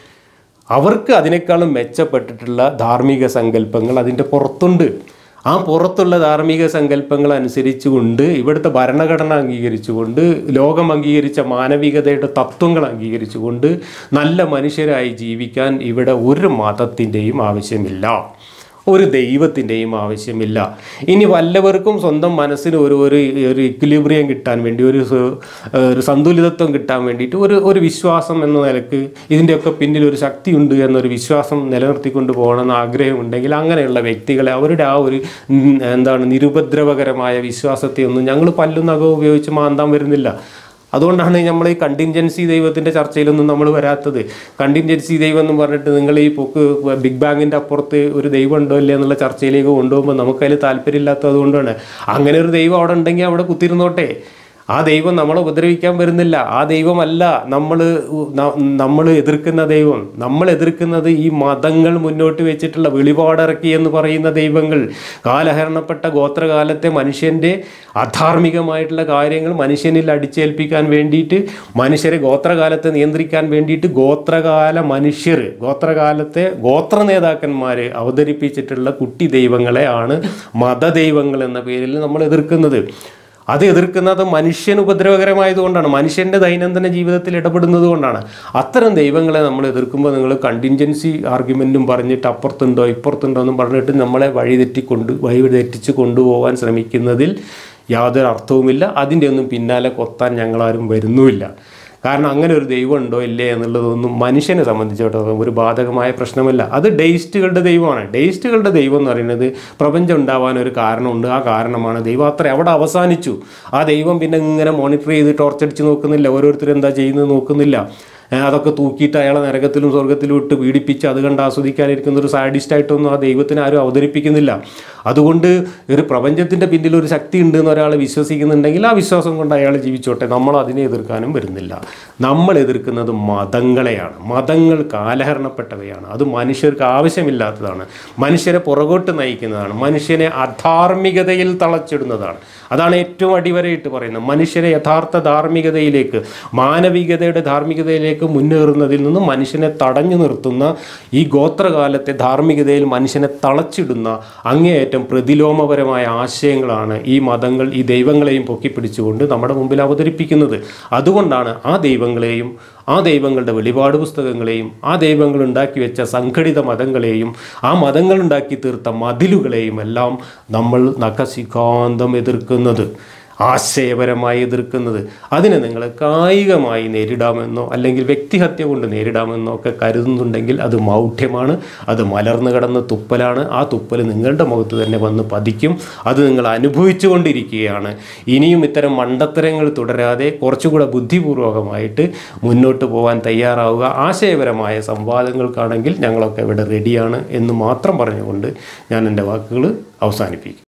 അവർക്ക് അതിനേക്കാളും മെച്ചപ്പെട്ടിട്ടുള്ള ധാർമ്മിക സങ്കല്പങ്ങൾ അതിൻ്റെ പുറത്തുണ്ട് ആ പുറത്തുള്ള ധാർമ്മിക സങ്കല്പങ്ങൾ അനുസരിച്ചുകൊണ്ട് ഇവിടുത്തെ ഭരണഘടന അംഗീകരിച്ചുകൊണ്ട് ലോകം അംഗീകരിച്ച മാനവികതയുടെ തത്വങ്ങൾ അംഗീകരിച്ചുകൊണ്ട് നല്ല മനുഷ്യരായി ജീവിക്കാൻ ഇവിടെ ഒരു മതത്തിൻ്റെയും ആവശ്യമില്ല ഒരു ദൈവത്തിൻ്റെയും ആവശ്യമില്ല ഇനി വല്ലവർക്കും സ്വന്തം മനസ്സിന് ഒരു ഒരു ഒരു ഇക്വിലിബ്രിയം കിട്ടാൻ വേണ്ടി ഒരു സ- ഒരു സന്തുലിതത്വം കിട്ടാൻ വേണ്ടിയിട്ട് ഒരു ഒരു വിശ്വാസം എന്ന നിലക്ക് ഇതിൻ്റെയൊക്കെ പിന്നിൽ ഒരു ശക്തിയുണ്ട് എന്നൊരു വിശ്വാസം നിലനിർത്തിക്കൊണ്ട് പോകണമെന്ന് ആഗ്രഹമുണ്ടെങ്കിൽ അങ്ങനെയുള്ള വ്യക്തികളെ അവരുടെ ആ ഒരു ഉം, എന്താണ് നിരുപദ്രവകരമായ വിശ്വാസത്തെ ഒന്നും ഞങ്ങൾ പല്ലും നഖവും ഉപയോഗിച്ച് മാന്താൻ വരുന്നില്ല അതുകൊണ്ടാണ് നമ്മൾ ഈ കണ്ടിൻജൻസി ദൈവത്തിൻ്റെ ചർച്ചയിലൊന്നും നമ്മൾ വരാത്തത് കണ്ടിൻജൻസി ദൈവം എന്ന് പറഞ്ഞിട്ട് നിങ്ങൾ ഈ പൊക്ക് ബിഗ് ബാങ്ങിൻ്റെ അപ്പുറത്ത് ഒരു ദൈവം ഉണ്ടോ ഇല്ലേ എന്നുള്ള ചർച്ചയിലേക്ക് കൊണ്ടുപോകുമ്പോൾ നമുക്കതിൽ താല്പര്യമില്ലാത്തത് കൊണ്ടാണ് അങ്ങനെ ഒരു ദൈവം അവിടെ ഉണ്ടെങ്കിൽ അവിടെ കുത്തിരുന്നോട്ടെ ആ ദൈവം നമ്മളെ ഉപദ്രവിക്കാൻ വരുന്നില്ല ആ ദൈവമല്ല നമ്മൾ നമ്മൾ എതിർക്കുന്ന ദൈവം നമ്മൾ എതിർക്കുന്നത് ഈ മതങ്ങൾ മുന്നോട്ട് വെച്ചിട്ടുള്ള വെളിപാടിറക്കി എന്ന് പറയുന്ന ദൈവങ്ങൾ കാലഹരണപ്പെട്ട ഗോത്രകാലത്തെ മനുഷ്യൻ്റെ അധാർമികമായിട്ടുള്ള കാര്യങ്ങൾ മനുഷ്യനിൽ അടിച്ചേൽപ്പിക്കാൻ വേണ്ടിയിട്ട് മനുഷ്യരെ ഗോത്രകാലത്തെ നിയന്ത്രിക്കാൻ വേണ്ടിയിട്ട് ഗോത്രകാല മനുഷ്യർ ഗോത്രകാലത്തെ ഗോത്ര നേതാക്കന്മാർ അവതരിപ്പിച്ചിട്ടുള്ള കുട്ടി ദൈവങ്ങളെ ആണ് മതദൈവങ്ങൾ എന്ന പേരിൽ നമ്മൾ എതിർക്കുന്നത് അത് എതിർക്കുന്നത് മനുഷ്യന് ഉപദ്രവകരമായതുകൊണ്ടാണ് മനുഷ്യൻ്റെ ദൈനംദിന ജീവിതത്തിൽ ഇടപെടുന്നത് കൊണ്ടാണ് അത്തരം ദൈവങ്ങളെ നമ്മൾ എതിർക്കുമ്പോൾ നിങ്ങൾ കണ്ടിൻജൻസി ആർഗ്യുമെൻറ്റും പറഞ്ഞിട്ട് അപ്പുറത്തുണ്ടോ ഇപ്പുറത്തുണ്ടോ എന്നും പറഞ്ഞിട്ട് നമ്മളെ വഴിതെറ്റിക്കൊണ്ട് വഴിതെറ്റിച്ച് കൊണ്ടുപോകാൻ ശ്രമിക്കുന്നതിൽ യാതൊരു അർത്ഥവുമില്ല അതിൻ്റെ ഒന്നും പിന്നാലെ കൊത്താൻ ഞങ്ങളാരും വരുന്നുമില്ല കാരണം അങ്ങനെ ഒരു ദൈവം ഉണ്ടോ ഇല്ലേ എന്നുള്ളതൊന്നും മനുഷ്യനെ സംബന്ധിച്ചിടത്തോളം ഒരു ബാധകമായ പ്രശ്നമല്ല അത് ഡെയിസ്റ്റുകളുടെ ദൈവമാണ് ഡെയിസ്റ്റുകളുടെ ദൈവം എന്ന് പറയുന്നത് പ്രപഞ്ചം ഉണ്ടാവാൻ ഒരു കാരണമുണ്ട് ആ കാരണമാണ് ദൈവം അത്ര അവിടെ അവസാനിച്ചു ആ ദൈവം പിന്നെ ഇങ്ങനെ മോണിറ്റർ ചെയ്ത് ടോർച്ചടിച്ച് നോക്കുന്നില്ല ഓരോരുത്തരും എന്താ ചെയ്യുന്നത് നോക്കുന്നില്ല ഏ, അതൊക്കെ തൂക്കിയിട്ട് അയാളെ നരകത്തിലും സ്വർഗത്തിലും ഇട്ട് പീഡിപ്പിച്ച് അത് കണ്ട് ആസ്വദിക്കാനിരിക്കുന്ന ഒരു സാഡിസ്റ്റായിട്ടൊന്നും ആ ദൈവത്തിന് ആരും അവതരിപ്പിക്കുന്നില്ല അതുകൊണ്ട് ഒരു പ്രപഞ്ചത്തിൻ്റെ പിന്നിൽ ഒരു ശക്തി ഉണ്ട് എന്ന് ഒരാൾ വിശ്വസിക്കുന്നുണ്ടെങ്കിൽ ആ വിശ്വാസം കൊണ്ട് അയാൾ ജീവിച്ചോട്ടെ നമ്മൾ അതിനെ എതിർക്കാനും വരുന്നില്ല നമ്മൾ എതിർക്കുന്നത് മതങ്ങളെയാണ് മതങ്ങൾ കാലഹരണപ്പെട്ടവയാണ് അത് മനുഷ്യർക്ക് ആവശ്യമില്ലാത്തതാണ് മനുഷ്യരെ പുറകോട്ട് നയിക്കുന്നതാണ് മനുഷ്യനെ അധാർമികതയിൽ തളച്ചിടുന്നതാണ് അതാണ് ഏറ്റവും അടിവരയിട്ട് പറയുന്നത് മനുഷ്യനെ യഥാർത്ഥ ധാർമ്മികതയിലേക്ക് മാനവികതയുടെ ധാർമ്മികതയിലേക്ക് മുന്നേറുന്നതിൽ നിന്ന് മനുഷ്യനെ തടഞ്ഞു നിർത്തുന്ന ഈ ഗോത്രകാലത്തെ ധാർമ്മികതയിൽ മനുഷ്യനെ തളച്ചിടുന്ന അങ്ങേയറ്റം പ്രതിലോമപരമായ ആശയങ്ങളാണ് ഈ മതങ്ങൾ ഈ ദൈവങ്ങളെയും പൊക്കിപ്പിടിച്ചുകൊണ്ട് നമ്മുടെ മുമ്പിൽ അവതരിപ്പിക്കുന്നത് അതുകൊണ്ടാണ് ആ ദൈവങ്ങളെയും ആ ദൈവങ്ങളുടെ വെളിപാട് പുസ്തകങ്ങളെയും ആ ദൈവങ്ങൾ ഉണ്ടാക്കി വെച്ച സംഘടിത മതങ്ങളെയും ആ മതങ്ങൾ ഉണ്ടാക്കി തീർത്ത മതിലുകളെയും എല്ലാം നമ്മൾ നഖശിഖാന്തം എതിർക്കുന്നത് ആശയപരമായി എതിർക്കുന്നത് അതിനെ നിങ്ങൾ കായികമായി നേരിടാമെന്നോ അല്ലെങ്കിൽ വ്യക്തിഹത്യ കൊണ്ട് നേരിടാമെന്നോ ഒക്കെ കരുതുന്നുണ്ടെങ്കിൽ അത് മൗഢ്യമാണ് അത് മലർന്നു കിടന്ന തുപ്പലാണ് ആ തുപ്പൽ നിങ്ങളുടെ മുഖത്ത് തന്നെ വന്ന് പതിക്കും അത് നിങ്ങൾ അനുഭവിച്ചു കൊണ്ടിരിക്കുകയാണ് ഇനിയും ഇത്തരം മണ്ടത്തരങ്ങൾ തുടരാതെ കുറച്ചുകൂടെ ബുദ്ധിപൂർവകമായിട്ട് മുന്നോട്ട് പോകാൻ തയ്യാറാവുക ആശയപരമായ സംവാദങ്ങൾക്കാണെങ്കിൽ ഞങ്ങളൊക്കെ ഇവിടെ റെഡിയാണ് എന്ന് മാത്രം പറഞ്ഞുകൊണ്ട് ഞാൻ എൻ്റെ വാക്കുകൾ അവസാനിപ്പിക്കും